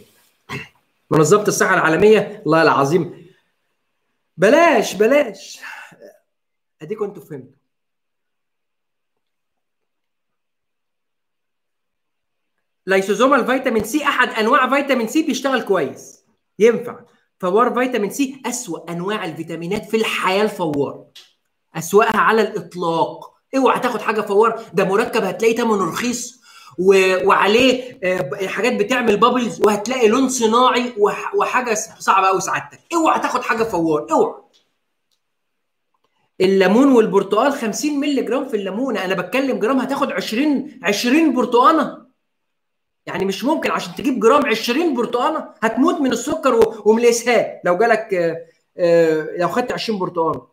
منظمه الصحه العالميه الله العظيم بلاش بلاش اديكم انتوا فهمتوا لايسوزومال فيتامين سي احد انواع فيتامين سي بيشتغل كويس ينفع فوار فيتامين سي اسوا انواع الفيتامينات في الحياه الفوار اسواها على الاطلاق اوعى تاخد حاجه فوار ده مركب هتلاقيه ثمنه رخيص و... وعليه آه، حاجات بتعمل بابلز وهتلاقي لون صناعي وح... وحاجه صعبه قوي سعادتك اوعى تاخد حاجه فوار اوعى الليمون والبرتقال 50 مللي جرام في الليمون انا بتكلم جرام هتاخد 20 20 برتقانه يعني مش ممكن عشان تجيب جرام 20 برتقانه هتموت من السكر ومن الاسهال لو جالك آه، آه، لو خدت 20 برتقانه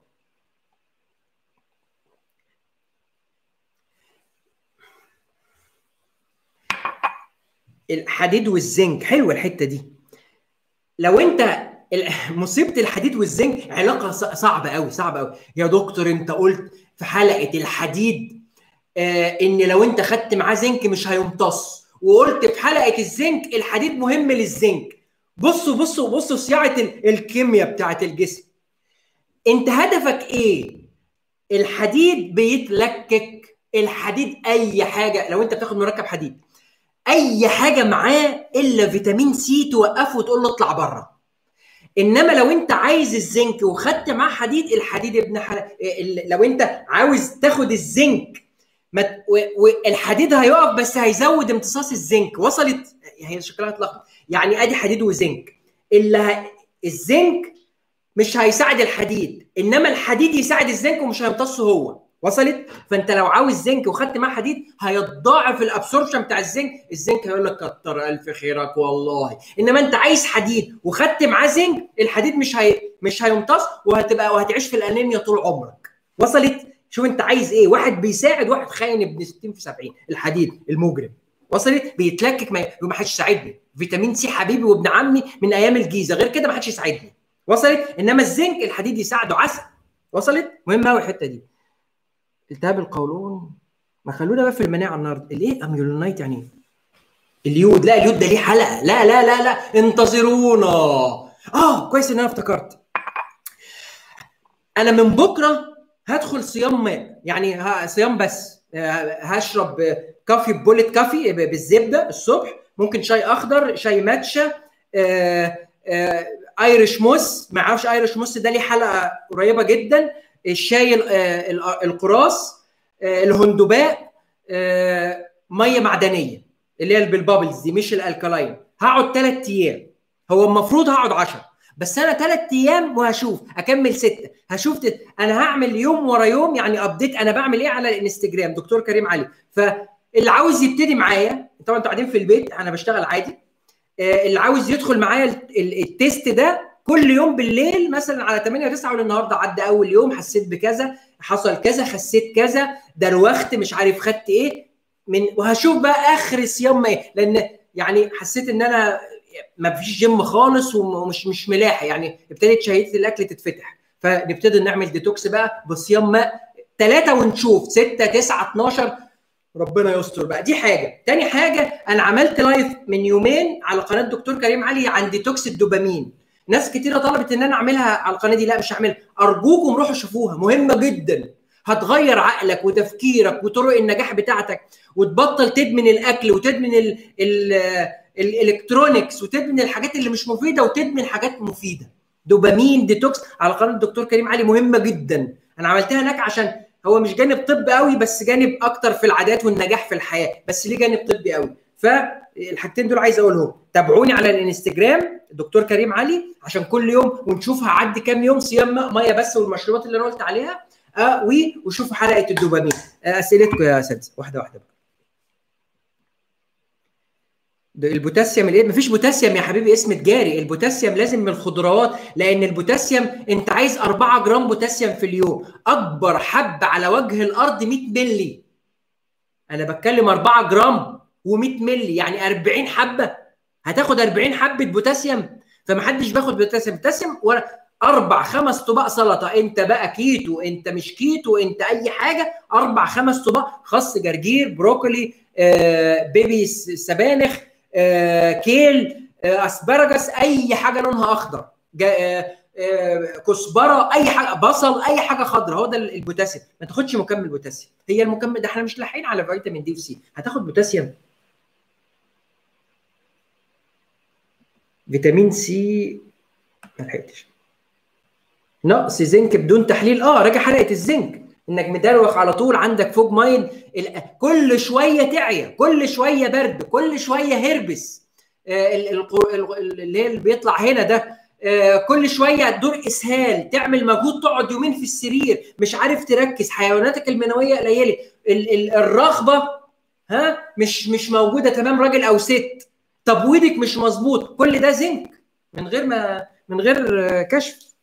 الحديد والزنك حلوه الحته دي لو انت مصيبه الحديد والزنك علاقه صعبه قوي صعبه قوي يا دكتور انت قلت في حلقه الحديد آه ان لو انت خدت معاه زنك مش هيمتص وقلت في حلقه الزنك الحديد مهم للزنك بصوا بصوا بصوا صياعه الكيمياء بتاعت الجسم انت هدفك ايه الحديد بيتلكك الحديد اي حاجه لو انت بتاخد مركب حديد اي حاجه معاه الا فيتامين سي توقفه وتقول له اطلع بره انما لو انت عايز الزنك وخدت معاه حديد الحديد ابن حل... لو انت عاوز تاخد الزنك مت... والحديد هيقف بس هيزود امتصاص الزنك وصلت هي شكلها اتلخبط يعني ادي حديد وزنك اللي ه... الزنك مش هيساعد الحديد انما الحديد يساعد الزنك ومش هيمتصه هو وصلت فانت لو عاوز زنك وخدت معاه حديد هيتضاعف الابسوربشن بتاع الزنك الزنك هيقول لك كتر الف خيرك والله انما انت عايز حديد وخدت معاه زنك الحديد مش هي مش هيمتص وهتبقى وهتعيش في الانيميا طول عمرك وصلت شوف انت عايز ايه واحد بيساعد واحد خاين ابن 60 في 70 الحديد المجرم وصلت بيتلكك ما, ما حدش يساعدني فيتامين سي حبيبي وابن عمي من ايام الجيزه غير كده ما حدش يساعدني وصلت انما الزنك الحديد يساعده عسل وصلت مهم قوي الحته دي التهاب القولون ما خلونا بقى في المناعه النهارده الايه اميولونايت يعني ايه اليود لا اليود ده ليه حلقه لا لا لا لا انتظرونا اه كويس ان انا افتكرت انا من بكره هدخل صيام ماء يعني صيام بس هشرب كافي بولت كافي بالزبده الصبح ممكن شاي اخضر شاي ماتشا آه آه ايرش موس ما اعرفش ايرش موس ده ليه حلقه قريبه جدا الشاي القراص آه، الهندباء آه، ميه معدنيه اللي هي بالبابلز دي مش الالكالاين هقعد ثلاث ايام هو المفروض هقعد 10 بس انا ثلاث ايام وهشوف اكمل سته هشوف تت... انا هعمل يوم ورا يوم يعني ابديت انا بعمل ايه على الانستجرام دكتور كريم علي فاللي عاوز يبتدي معايا طبعا انتوا قاعدين في البيت انا بشتغل عادي آه، اللي عاوز يدخل معايا التيست ده كل يوم بالليل مثلا على 8 9 اقول النهارده عدى اول يوم حسيت بكذا حصل كذا خسيت كذا دروخت مش عارف خدت ايه من وهشوف بقى اخر الصيام ما ايه لان يعني حسيت ان انا ما فيش جيم خالص ومش مش ملاحق يعني ابتدت شهيه الاكل تتفتح فنبتدي نعمل ديتوكس بقى بصيام ماء ثلاثه ونشوف 6 9 12 ربنا يستر بقى دي حاجه تاني حاجه انا عملت لايف من يومين على قناه دكتور كريم علي عن ديتوكس الدوبامين ناس كتيره طلبت ان انا اعملها على القناه دي لا مش هعملها ارجوكم روحوا شوفوها مهمه جدا هتغير عقلك وتفكيرك وطرق النجاح بتاعتك وتبطل تدمن الاكل وتدمن ال ال الالكترونكس وتدمن الحاجات اللي مش مفيده وتدمن حاجات مفيده دوبامين ديتوكس على قناه الدكتور كريم علي مهمه جدا انا عملتها هناك عشان هو مش جانب طب قوي بس جانب اكتر في العادات والنجاح في الحياه بس ليه جانب طبي قوي فالحاجتين دول عايز اقولهم تابعوني على الانستجرام دكتور كريم علي عشان كل يوم ونشوف هعدي كام يوم صيام ميه بس والمشروبات اللي انا قلت عليها آه وشوفوا حلقه الدوبامين آه اسئلتكم يا اساتذه واحده واحده بقى البوتاسيوم الايه مفيش بوتاسيوم يا حبيبي اسم تجاري البوتاسيوم لازم من الخضروات لان البوتاسيوم انت عايز 4 جرام بوتاسيوم في اليوم اكبر حب على وجه الارض 100 مللي انا بتكلم 4 جرام و100 مللي يعني 40 حبه هتاخد 40 حبه بوتاسيوم فمحدش بياخد بوتاسيوم بوتاسيوم ولا اربع خمس طباق سلطه انت بقى كيتو انت مش كيتو انت اي حاجه اربع خمس طباق خس جرجير بروكولي آه بيبي سبانخ آه كيل آه اسبرجس اي حاجه لونها اخضر آه آه كزبره اي حاجه بصل اي حاجه خضراء هو ده البوتاسيوم ما تاخدش مكمل بوتاسيوم هي المكمل ده احنا مش لاحقين على فيتامين دي وسي هتاخد بوتاسيوم فيتامين سي ما لحقتش نقص زنك بدون تحليل اه راجع حلقه الزنك انك مدروخ على طول عندك فوج مايند كل شويه تعيا كل شويه برد كل شويه هربس آه، اللي هي اللي بيطلع هنا ده آه، كل شويه دور اسهال تعمل مجهود تقعد يومين في السرير مش عارف تركز حيواناتك المنويه قليله الرغبه ها مش مش موجوده تمام راجل او ست تبويضك مش مظبوط كل ده زنك من غير ما من غير كشف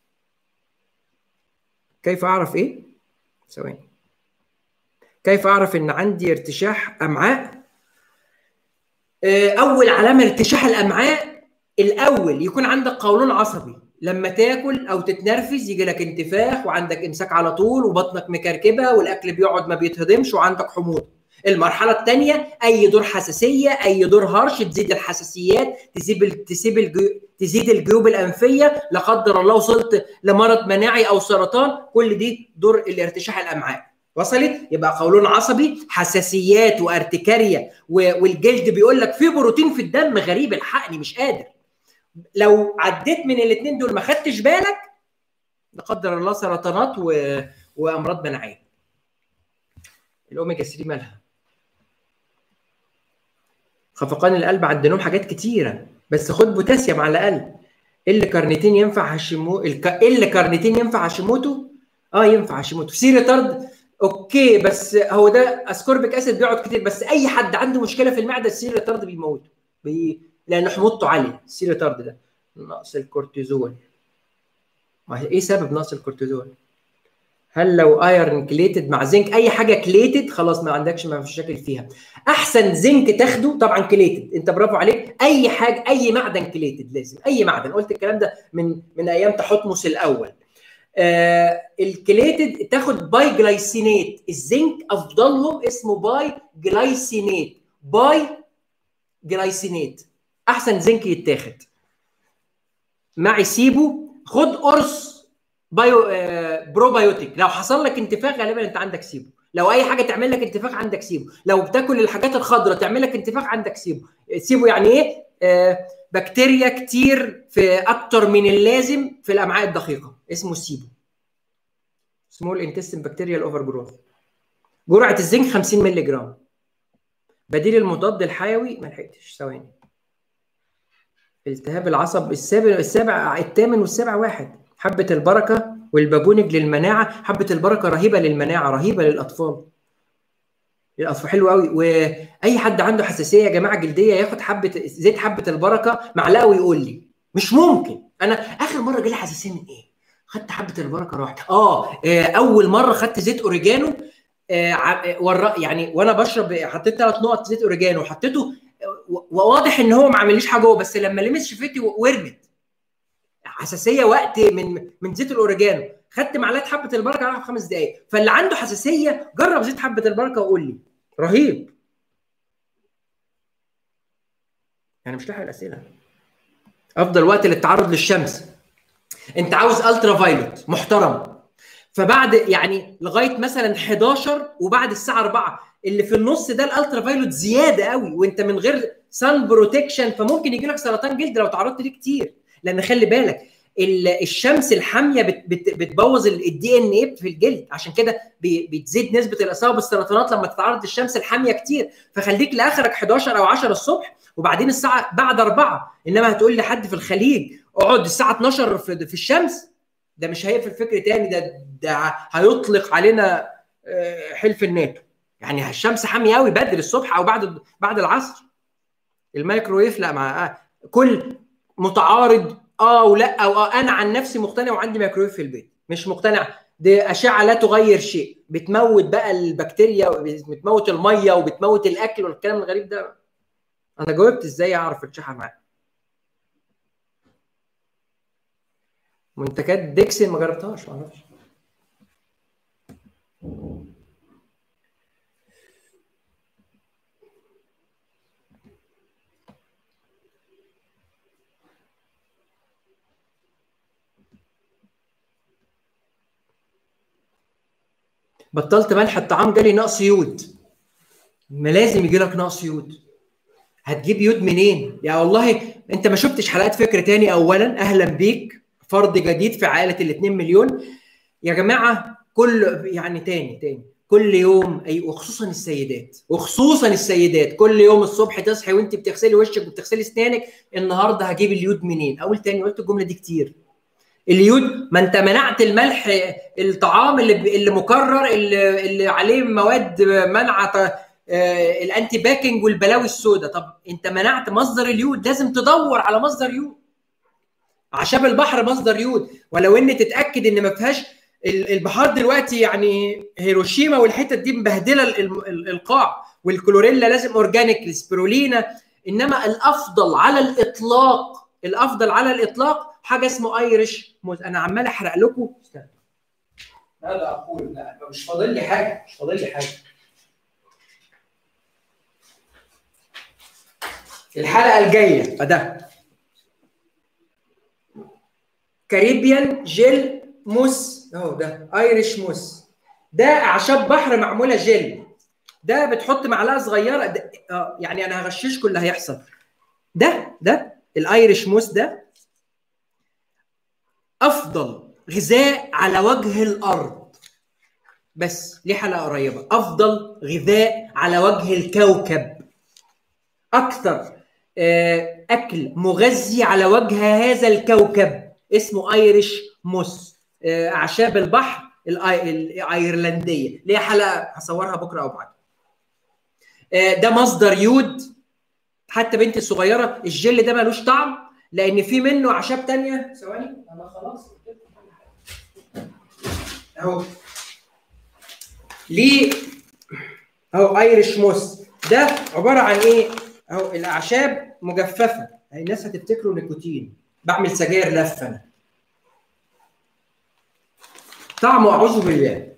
كيف اعرف ايه ثواني كيف اعرف ان عندي ارتشاح امعاء آه، اول علامه ارتشاح الامعاء الاول يكون عندك قولون عصبي لما تاكل او تتنرفز يجي لك انتفاخ وعندك امساك على طول وبطنك مكركبه والاكل بيقعد ما بيتهضمش وعندك حموضه المرحله الثانيه اي دور حساسيه اي دور هرش تزيد الحساسيات تزيد تسيب الجيو... تزيد الجيوب الانفيه لا قدر الله وصلت لمرض مناعي او سرطان كل دي دور الارتشاح الامعاء وصلت يبقى قولون عصبي حساسيات وارتكاريا والجلد بيقول لك في بروتين في الدم غريب الحقني مش قادر لو عديت من الاثنين دول ما خدتش بالك لا قدر الله سرطانات و... وامراض مناعيه الاوميجا 3 مالها خفقان القلب عندهم حاجات كتيره بس خد بوتاسيوم على الاقل اللي كارنيتين ينفع هاشيمو الك... اللي كارنيتين ينفع هاشيموتو اه ينفع هاشيموتو سي ريتارد اوكي بس هو ده اسكوربيك اسيد بيقعد كتير بس اي حد عنده مشكله في المعده السي ريتارد بيموته بي... لان حموضته عاليه السي ريتارد ده نقص الكورتيزول ما ايه سبب نقص الكورتيزول هل لو ايرن كليتد مع زنك اي حاجه كليتد خلاص ما عندكش ما فيش مشاكل فيها احسن زنك تاخده طبعا كليتد انت برافو عليك اي حاجه اي معدن كليتد لازم اي معدن قلت الكلام ده من من ايام تحتمس الاول آه الكليتد تاخد باي جلايسينيت الزنك افضلهم اسمه باي جلايسينيت باي جلايسينيت احسن زنك يتاخد معي سيبو خد قرص بايو آه بروبايوتيك لو حصل لك انتفاخ غالبا انت عندك سيبو لو اي حاجه تعمل لك انتفاخ عندك سيبو لو بتاكل الحاجات الخضراء تعمل لك انتفاخ عندك سيبو سيبو يعني ايه آه بكتيريا كتير في اكتر من اللازم في الامعاء الدقيقه اسمه سيبو سمول انتستين بكتيريال اوفر جروث جرعه الزنك 50 مللي جرام بديل المضاد الحيوي ما لحقتش ثواني التهاب العصب السابع السابع الثامن والسابع واحد حبه البركه والبابونج للمناعه حبه البركه رهيبه للمناعه رهيبه للاطفال الاطفال حلو قوي واي حد عنده حساسيه يا جماعه جلديه ياخد حبه زيت حبه البركه معلقه ويقول لي مش ممكن انا اخر مره جالي حساسيه من ايه خدت حبه البركه رحت اه, آه اول مره خدت زيت اوريجانو آه ورا يعني وانا بشرب حطيت ثلاث نقط زيت اوريجانو وحطيته وواضح ان هو ما عمليش حاجه هو بس لما لمس شفتي ورمت حساسيه وقت من من زيت الاوريجانو خدت معلقه حبه البركه عليها في خمس دقائق فاللي عنده حساسيه جرب زيت حبه البركه وقول لي رهيب يعني مش لاحق الاسئله افضل وقت للتعرض للشمس انت عاوز الترا فايلوت محترم فبعد يعني لغايه مثلا 11 وبعد الساعه 4 اللي في النص ده الالترا فايلوت زياده قوي وانت من غير سان بروتكشن فممكن يجي لك سرطان جلد لو تعرضت ليه كتير لان خلي بالك الشمس الحاميه بتبوظ الدي ان ايه في الجلد عشان كده بتزيد نسبه الاصابه بالسرطانات لما تتعرض للشمس الحاميه كتير فخليك لاخرك 11 او 10 الصبح وبعدين الساعه بعد 4 انما هتقول لي حد في الخليج اقعد الساعه 12 في الشمس ده مش هيقفل فكر تاني ده ده هيطلق علينا آه، حلف الناتو يعني الشمس حاميه قوي بدري الصبح او بعد بعد العصر الميكرويف لا مع آه، كل متعارض اه ولا او اه انا عن نفسي مقتنع وعندي ميكرويف في البيت مش مقتنع دي اشعه لا تغير شيء بتموت بقى البكتيريا بتموت الميه وبتموت الاكل والكلام الغريب ده انا جاوبت ازاي اعرف الشحه معاه منتجات ديكسن ما جربتهاش ما اعرفش بطلت ملح الطعام جالي نقص يود ما لازم يجي لك نقص يود هتجيب يود منين يا والله انت ما شفتش حلقات فكر تاني اولا اهلا بيك فرد جديد في عائله ال 2 مليون يا جماعه كل يعني تاني تاني كل يوم اي وخصوصا السيدات وخصوصا السيدات كل يوم الصبح تصحي وانت بتغسلي وشك وبتغسلي اسنانك النهارده هجيب اليود منين اقول تاني قلت الجمله دي كتير اليود ما انت منعت الملح الطعام اللي اللي مكرر اللي, اللي عليه مواد منع الانتي باكينج والبلاوي السوداء طب انت منعت مصدر اليود لازم تدور على مصدر يود اعشاب البحر مصدر يود ولو ان تتاكد ان ما فيهاش البحار دلوقتي يعني هيروشيما والحتت دي مبهدله القاع والكلوريلا لازم اورجانيك السبرولينا انما الافضل على الاطلاق الافضل على الاطلاق حاجه اسمه ايرش موز انا عمال احرق لكم استنى ماذا اقول لا مش فاضل لي حاجه مش فاضل لي حاجه الحلقه الجايه فده كاريبيان جيل موس اهو ده ايرش موس ده اعشاب بحر معموله جيل ده بتحط معلقه صغيره ده اه يعني انا هغششكم اللي هيحصل ده ده الايرش موس ده افضل غذاء على وجه الارض بس ليه حلقه قريبه افضل غذاء على وجه الكوكب اكثر اكل مغذي على وجه هذا الكوكب اسمه ايرش موس اعشاب البحر الايرلنديه ليها حلقه هصورها بكره او بعد ده مصدر يود حتى بنتي الصغيره الجل ده ملوش طعم لان في منه اعشاب تانية ثواني انا خلاص اهو ليه اهو ايرش موس ده عباره عن ايه اهو الاعشاب مجففه الناس هتفتكروا نيكوتين بعمل سجاير لفه انا طعمه اعوذ بالله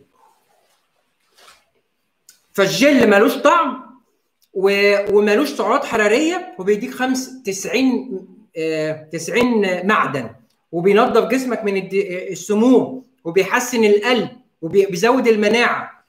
فالجل ملوش طعم و... وملوش سعرات حراريه وبيديك خمس 90 آه 90 معدن وبينظف جسمك من الد... السموم وبيحسن القلب وبيزود المناعه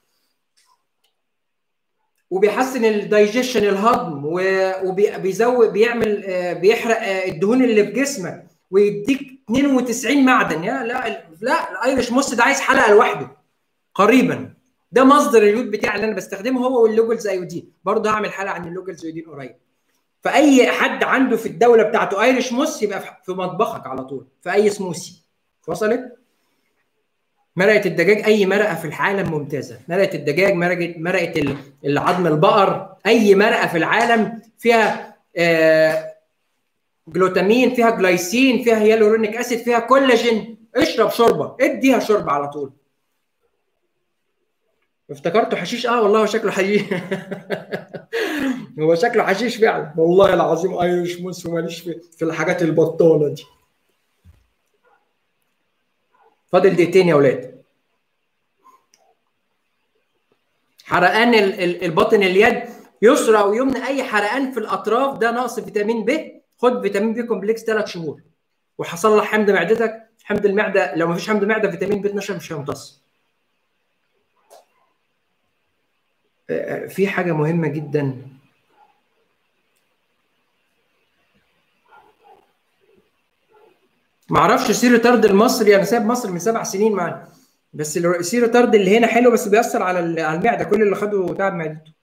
وبيحسن الدايجيشن الهضم وبيزود بيعمل آه بيحرق آه الدهون اللي في جسمك ويديك 92 معدن يا لا لا الايرش موس ده عايز حلقه لوحده قريبا ده مصدر اليود بتاعي اللي انا بستخدمه هو واللوجلز ايودين برضه هعمل حلقه عن اللوجلز ايودين قريب فاي حد عنده في الدوله بتاعته ايرش موس يبقى في مطبخك على طول في اي سموسي وصلت مرقه الدجاج اي مرقه في العالم ممتازه مرقه الدجاج مرقه مرقه العظم البقر اي مرقه في العالم فيها آه جلوتامين فيها جلايسين فيها هيالورونيك اسيد فيها كولاجين اشرب شوربه اديها شوربه على طول افتكرته حشيش اه والله هو شكله حشيش هو شكله حشيش فعلا والله العظيم ايرش موس وماليش في, في الحاجات البطاله دي فاضل دقيقتين يا اولاد حرقان الباطن اليد يسرى او يمنى اي حرقان في الاطراف ده نقص فيتامين ب خد فيتامين بي كومبلكس ثلاث شهور وحصل لك حمض معدتك حمض المعده لو ما فيش حمض معده فيتامين بي 12 مش هيمتص في حاجه مهمه جدا ما اعرفش سيرو طرد المصري انا سايب مصر من سبع سنين مع بس سيرو طرد اللي هنا حلو بس بيأثر على المعده كل اللي خده تعب معدته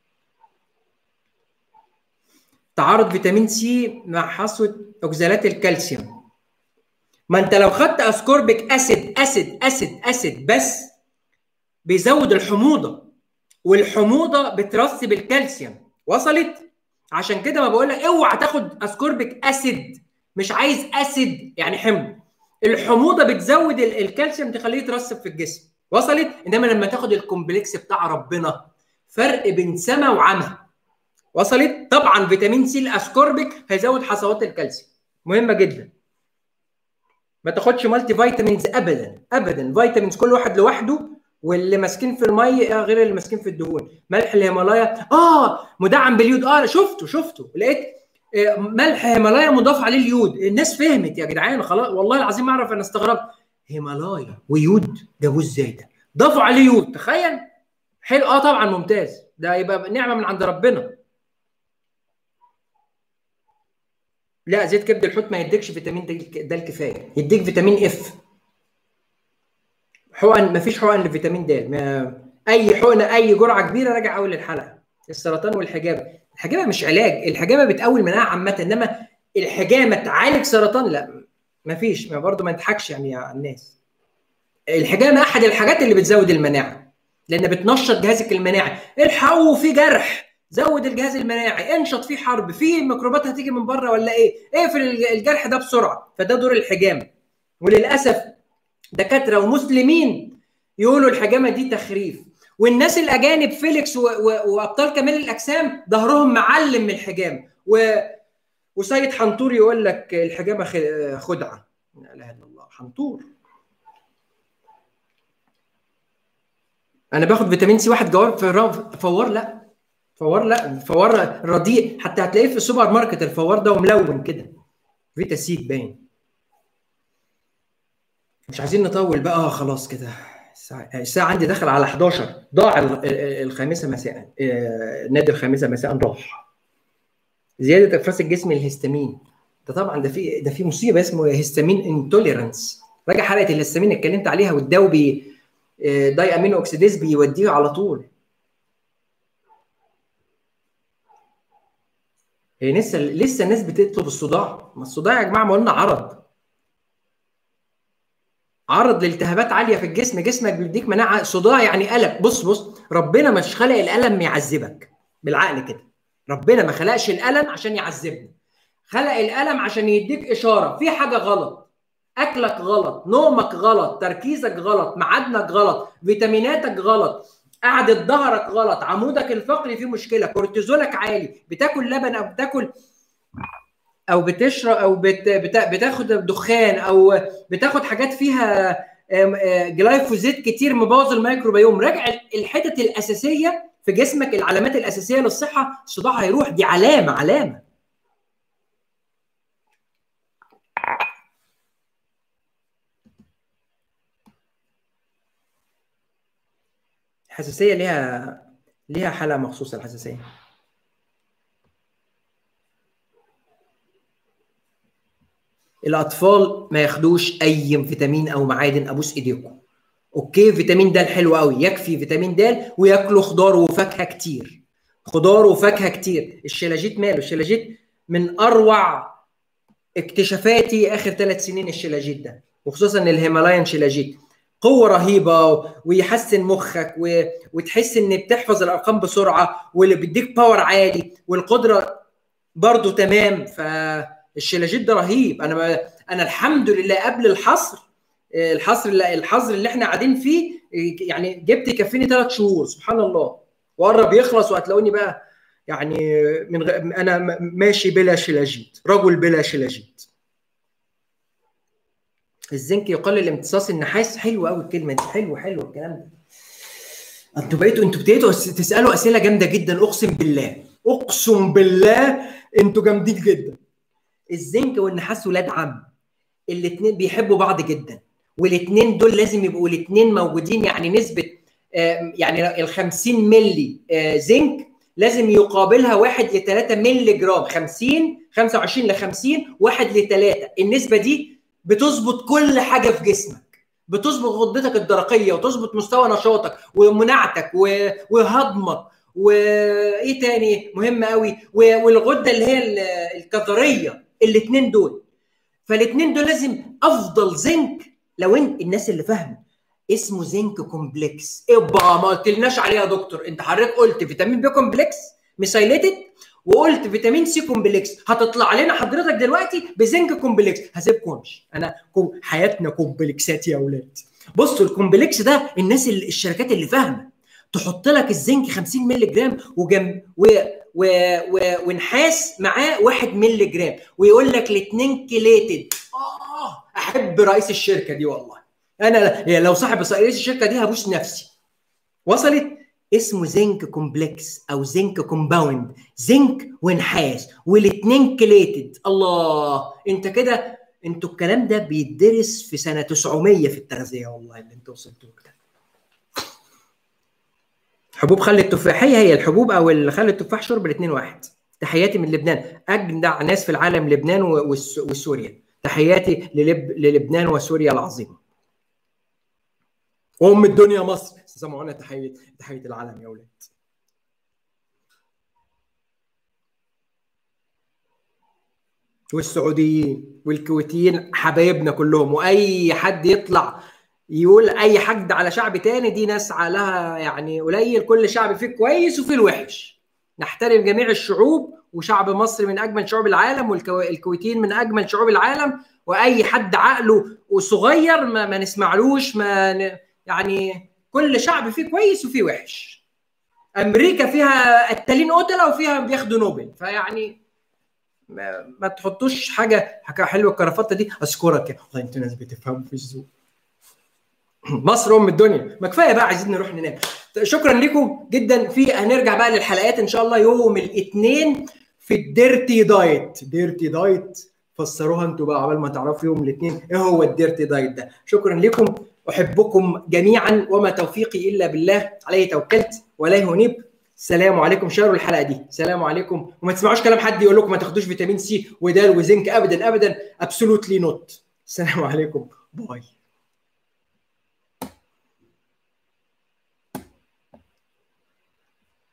تعارض فيتامين سي مع حصوه اوكزالات الكالسيوم ما انت لو خدت اسكوربيك اسيد اسيد اسيد اسيد بس بيزود الحموضه والحموضه بترسب الكالسيوم وصلت عشان كده ما بقول لك اوعى تاخد اسكوربيك اسيد مش عايز اسيد يعني حمض الحموضه بتزود الكالسيوم تخليه يترسب في الجسم وصلت انما لما تاخد الكومبلكس بتاع ربنا فرق بين سما وعمى وصلت طبعا فيتامين سي الاسكوربيك هيزود حصوات الكالسيوم مهمه جدا ما تاخدش مالتي فيتامينز ابدا ابدا فيتامينز كل واحد لوحده واللي ماسكين في الميه غير اللي ماسكين في الدهون ملح الهيمالايا اه مدعم باليود اه شفته شفته لقيت ملح هيمالايا مضاف عليه اليود الناس فهمت يا جدعان خلاص والله العظيم ما اعرف انا استغربت هيمالايا ويود جابوه ازاي ده ضافوا عليه يود تخيل حلو اه طبعا ممتاز ده يبقى نعمه من عند ربنا لا زيت كبد الحوت ما يديكش فيتامين د الكفايه يديك فيتامين اف حقن ما فيش حقن لفيتامين د اي حقنه اي جرعه كبيره راجع اول الحلقه السرطان والحجامه الحجامه مش علاج الحجامه بتقوي المناعه عامه انما الحجامه تعالج سرطان لا ما فيش ما برضه ما نضحكش يعني على الناس الحجامه احد الحاجات اللي بتزود المناعه لان بتنشط جهازك المناعي الحقوا في جرح زود الجهاز المناعي انشط في حرب في ميكروبات هتيجي من بره ولا ايه اقفل الجرح ده بسرعه فده دور الحجامه وللاسف دكاتره ومسلمين يقولوا الحجامه دي تخريف والناس الاجانب فيليكس وابطال كمال الاجسام ظهرهم معلم من الحجامه و... وسيد حنطور يقول لك الحجامه خدعه لا اله الا الله حنطور انا باخد فيتامين سي واحد جوار في فوار لا فوار لا فوار رديء حتى هتلاقيه في السوبر ماركت الفوار ده وملون كده فيتا سيد باين مش عايزين نطول بقى اه خلاص كده الساعة, الساعة عندي داخل على 11 ضاع الخامسة مساء آه، نادي الخامسة مساء راح زيادة افراز الجسم الهستامين ده طبعا ده في ده في مصيبة اسمه هستامين انتوليرانس راجع حلقة الهستامين اتكلمت عليها والدواء بي آه، داي امينو اوكسيديز بيوديه على طول هي لسه لسه الناس بتطلب الصداع ما الصداع يا جماعه ما قلنا عرض عرض لالتهابات عاليه في الجسم جسمك بيديك مناعه صداع يعني الم بص بص ربنا مش خلق الالم يعذبك بالعقل كده ربنا ما خلقش الالم عشان يعذبنا خلق الالم عشان يديك اشاره في حاجه غلط اكلك غلط نومك غلط تركيزك غلط معادنك غلط فيتاميناتك غلط قعدة ظهرك غلط عمودك الفقري فيه مشكله كورتيزولك عالي بتاكل لبن او بتاكل او بتشرب او بت بتاخد دخان او بتاخد حاجات فيها جلايفوزيت كتير مبوظ الميكروبيوم راجع الحتت الاساسيه في جسمك العلامات الاساسيه للصحه الصداع هيروح دي علامه علامه الحساسيه ليها ليها حاله مخصوصه الحساسيه الاطفال ما ياخدوش اي فيتامين او معادن ابوس ايديكم اوكي فيتامين د حلو قوي يكفي فيتامين د وياكلوا خضار وفاكهه كتير خضار وفاكهه كتير الشلاجيت ماله الشلاجيت من اروع اكتشافاتي اخر ثلاث سنين الشلاجيت ده وخصوصا الهيمالايان شلاجيت قوه رهيبه ويحسن مخك و... وتحس ان بتحفظ الارقام بسرعه واللي بيديك باور عالي والقدره برضو تمام فالشلاجيت ده رهيب انا ب... انا الحمد لله قبل الحصر الحصر اللي الحظر اللي احنا قاعدين فيه يعني جبت يكفيني ثلاث شهور سبحان الله وقرب يخلص وهتلاقوني بقى يعني من غ... انا ماشي بلا شلاجيت رجل بلا شلاجيت الزنك يقلل امتصاص النحاس حلو قوي الكلمه دي حلو حلو الكلام ده انتوا بقيتوا انتوا ابتديتوا تسالوا اسئله جامده جدا اقسم بالله اقسم بالله انتوا جامدين جدا الزنك والنحاس ولاد عم الاثنين بيحبوا بعض جدا والاثنين دول لازم يبقوا الاثنين موجودين يعني نسبه يعني ال 50 ملي زنك لازم يقابلها 1 ل 3 ملي جرام 50 25 ل 50 1 ل 3 النسبه دي بتظبط كل حاجه في جسمك بتظبط غدتك الدرقيه وتظبط مستوى نشاطك ومناعتك وهضمك وايه تاني مهم قوي والغده اللي هي الكظريه الاثنين دول فالاثنين دول لازم افضل زنك لو انت الناس اللي فاهمه اسمه زنك كومبلكس ابا ما قلتلناش عليه يا دكتور انت حضرتك قلت فيتامين بي كومبلكس مسيليتد وقلت فيتامين سي كومبلكس هتطلع لنا حضرتك دلوقتي بزنك كومبلكس هسيبكمش انا كوم حياتنا كومبلكسات يا اولاد بصوا الكومبلكس ده الناس اللي الشركات اللي فاهمه تحط لك الزنك 50 مللي جرام وجنب و... و... و... ونحاس معاه 1 مللي جرام ويقول لك الاثنين كليتد اه احب رئيس الشركه دي والله انا لو صاحب رئيس الشركه دي هبوس نفسي وصلت اسمه زنك كومبلكس او زنك كومباوند زنك ونحاس والاثنين كليتد الله انت كده انتوا الكلام ده بيدرس في سنه 900 في التغذيه والله اللي انتوا وصلتوا كده حبوب خل التفاح هي هي الحبوب او خل التفاح شرب الاثنين واحد تحياتي من لبنان اجدع ناس في العالم لبنان وسوريا تحياتي للب... للبنان وسوريا العظيمه وام الدنيا مصر سمعونا تحيه تحيه العالم يا اولاد والسعوديين والكويتيين حبايبنا كلهم واي حد يطلع يقول اي حد على شعب تاني دي نسعى لها يعني قليل كل شعب فيه كويس وفيه الوحش نحترم جميع الشعوب وشعب مصر من اجمل شعوب العالم والكويتيين من اجمل شعوب العالم واي حد عقله وصغير ما, ما نسمعلوش ما ن... يعني كل شعب فيه كويس وفيه وحش امريكا فيها قتالين قتله وفيها بياخدوا نوبل فيعني ما, ما تحطوش حاجه حاجه حلوه الكرافته دي اشكرك والله انتوا ناس بتفهموا في الذوق مصر ام الدنيا ما كفايه بقى عايزين نروح ننام شكرا لكم جدا في هنرجع بقى للحلقات ان شاء الله يوم الاثنين في الديرتي دايت ديرتي دايت فسروها انتوا بقى عبال ما تعرفوا يوم الاثنين ايه هو الديرتي دايت ده شكرا لكم احبكم جميعا وما توفيقي الا بالله عليه توكلت واليه انيب السلام عليكم شاروا الحلقه دي سلام عليكم وما تسمعوش كلام حد يقول لكم ما تاخدوش فيتامين سي ودال وزنك ابدا ابدا ابسولوتلي نوت السلام عليكم باي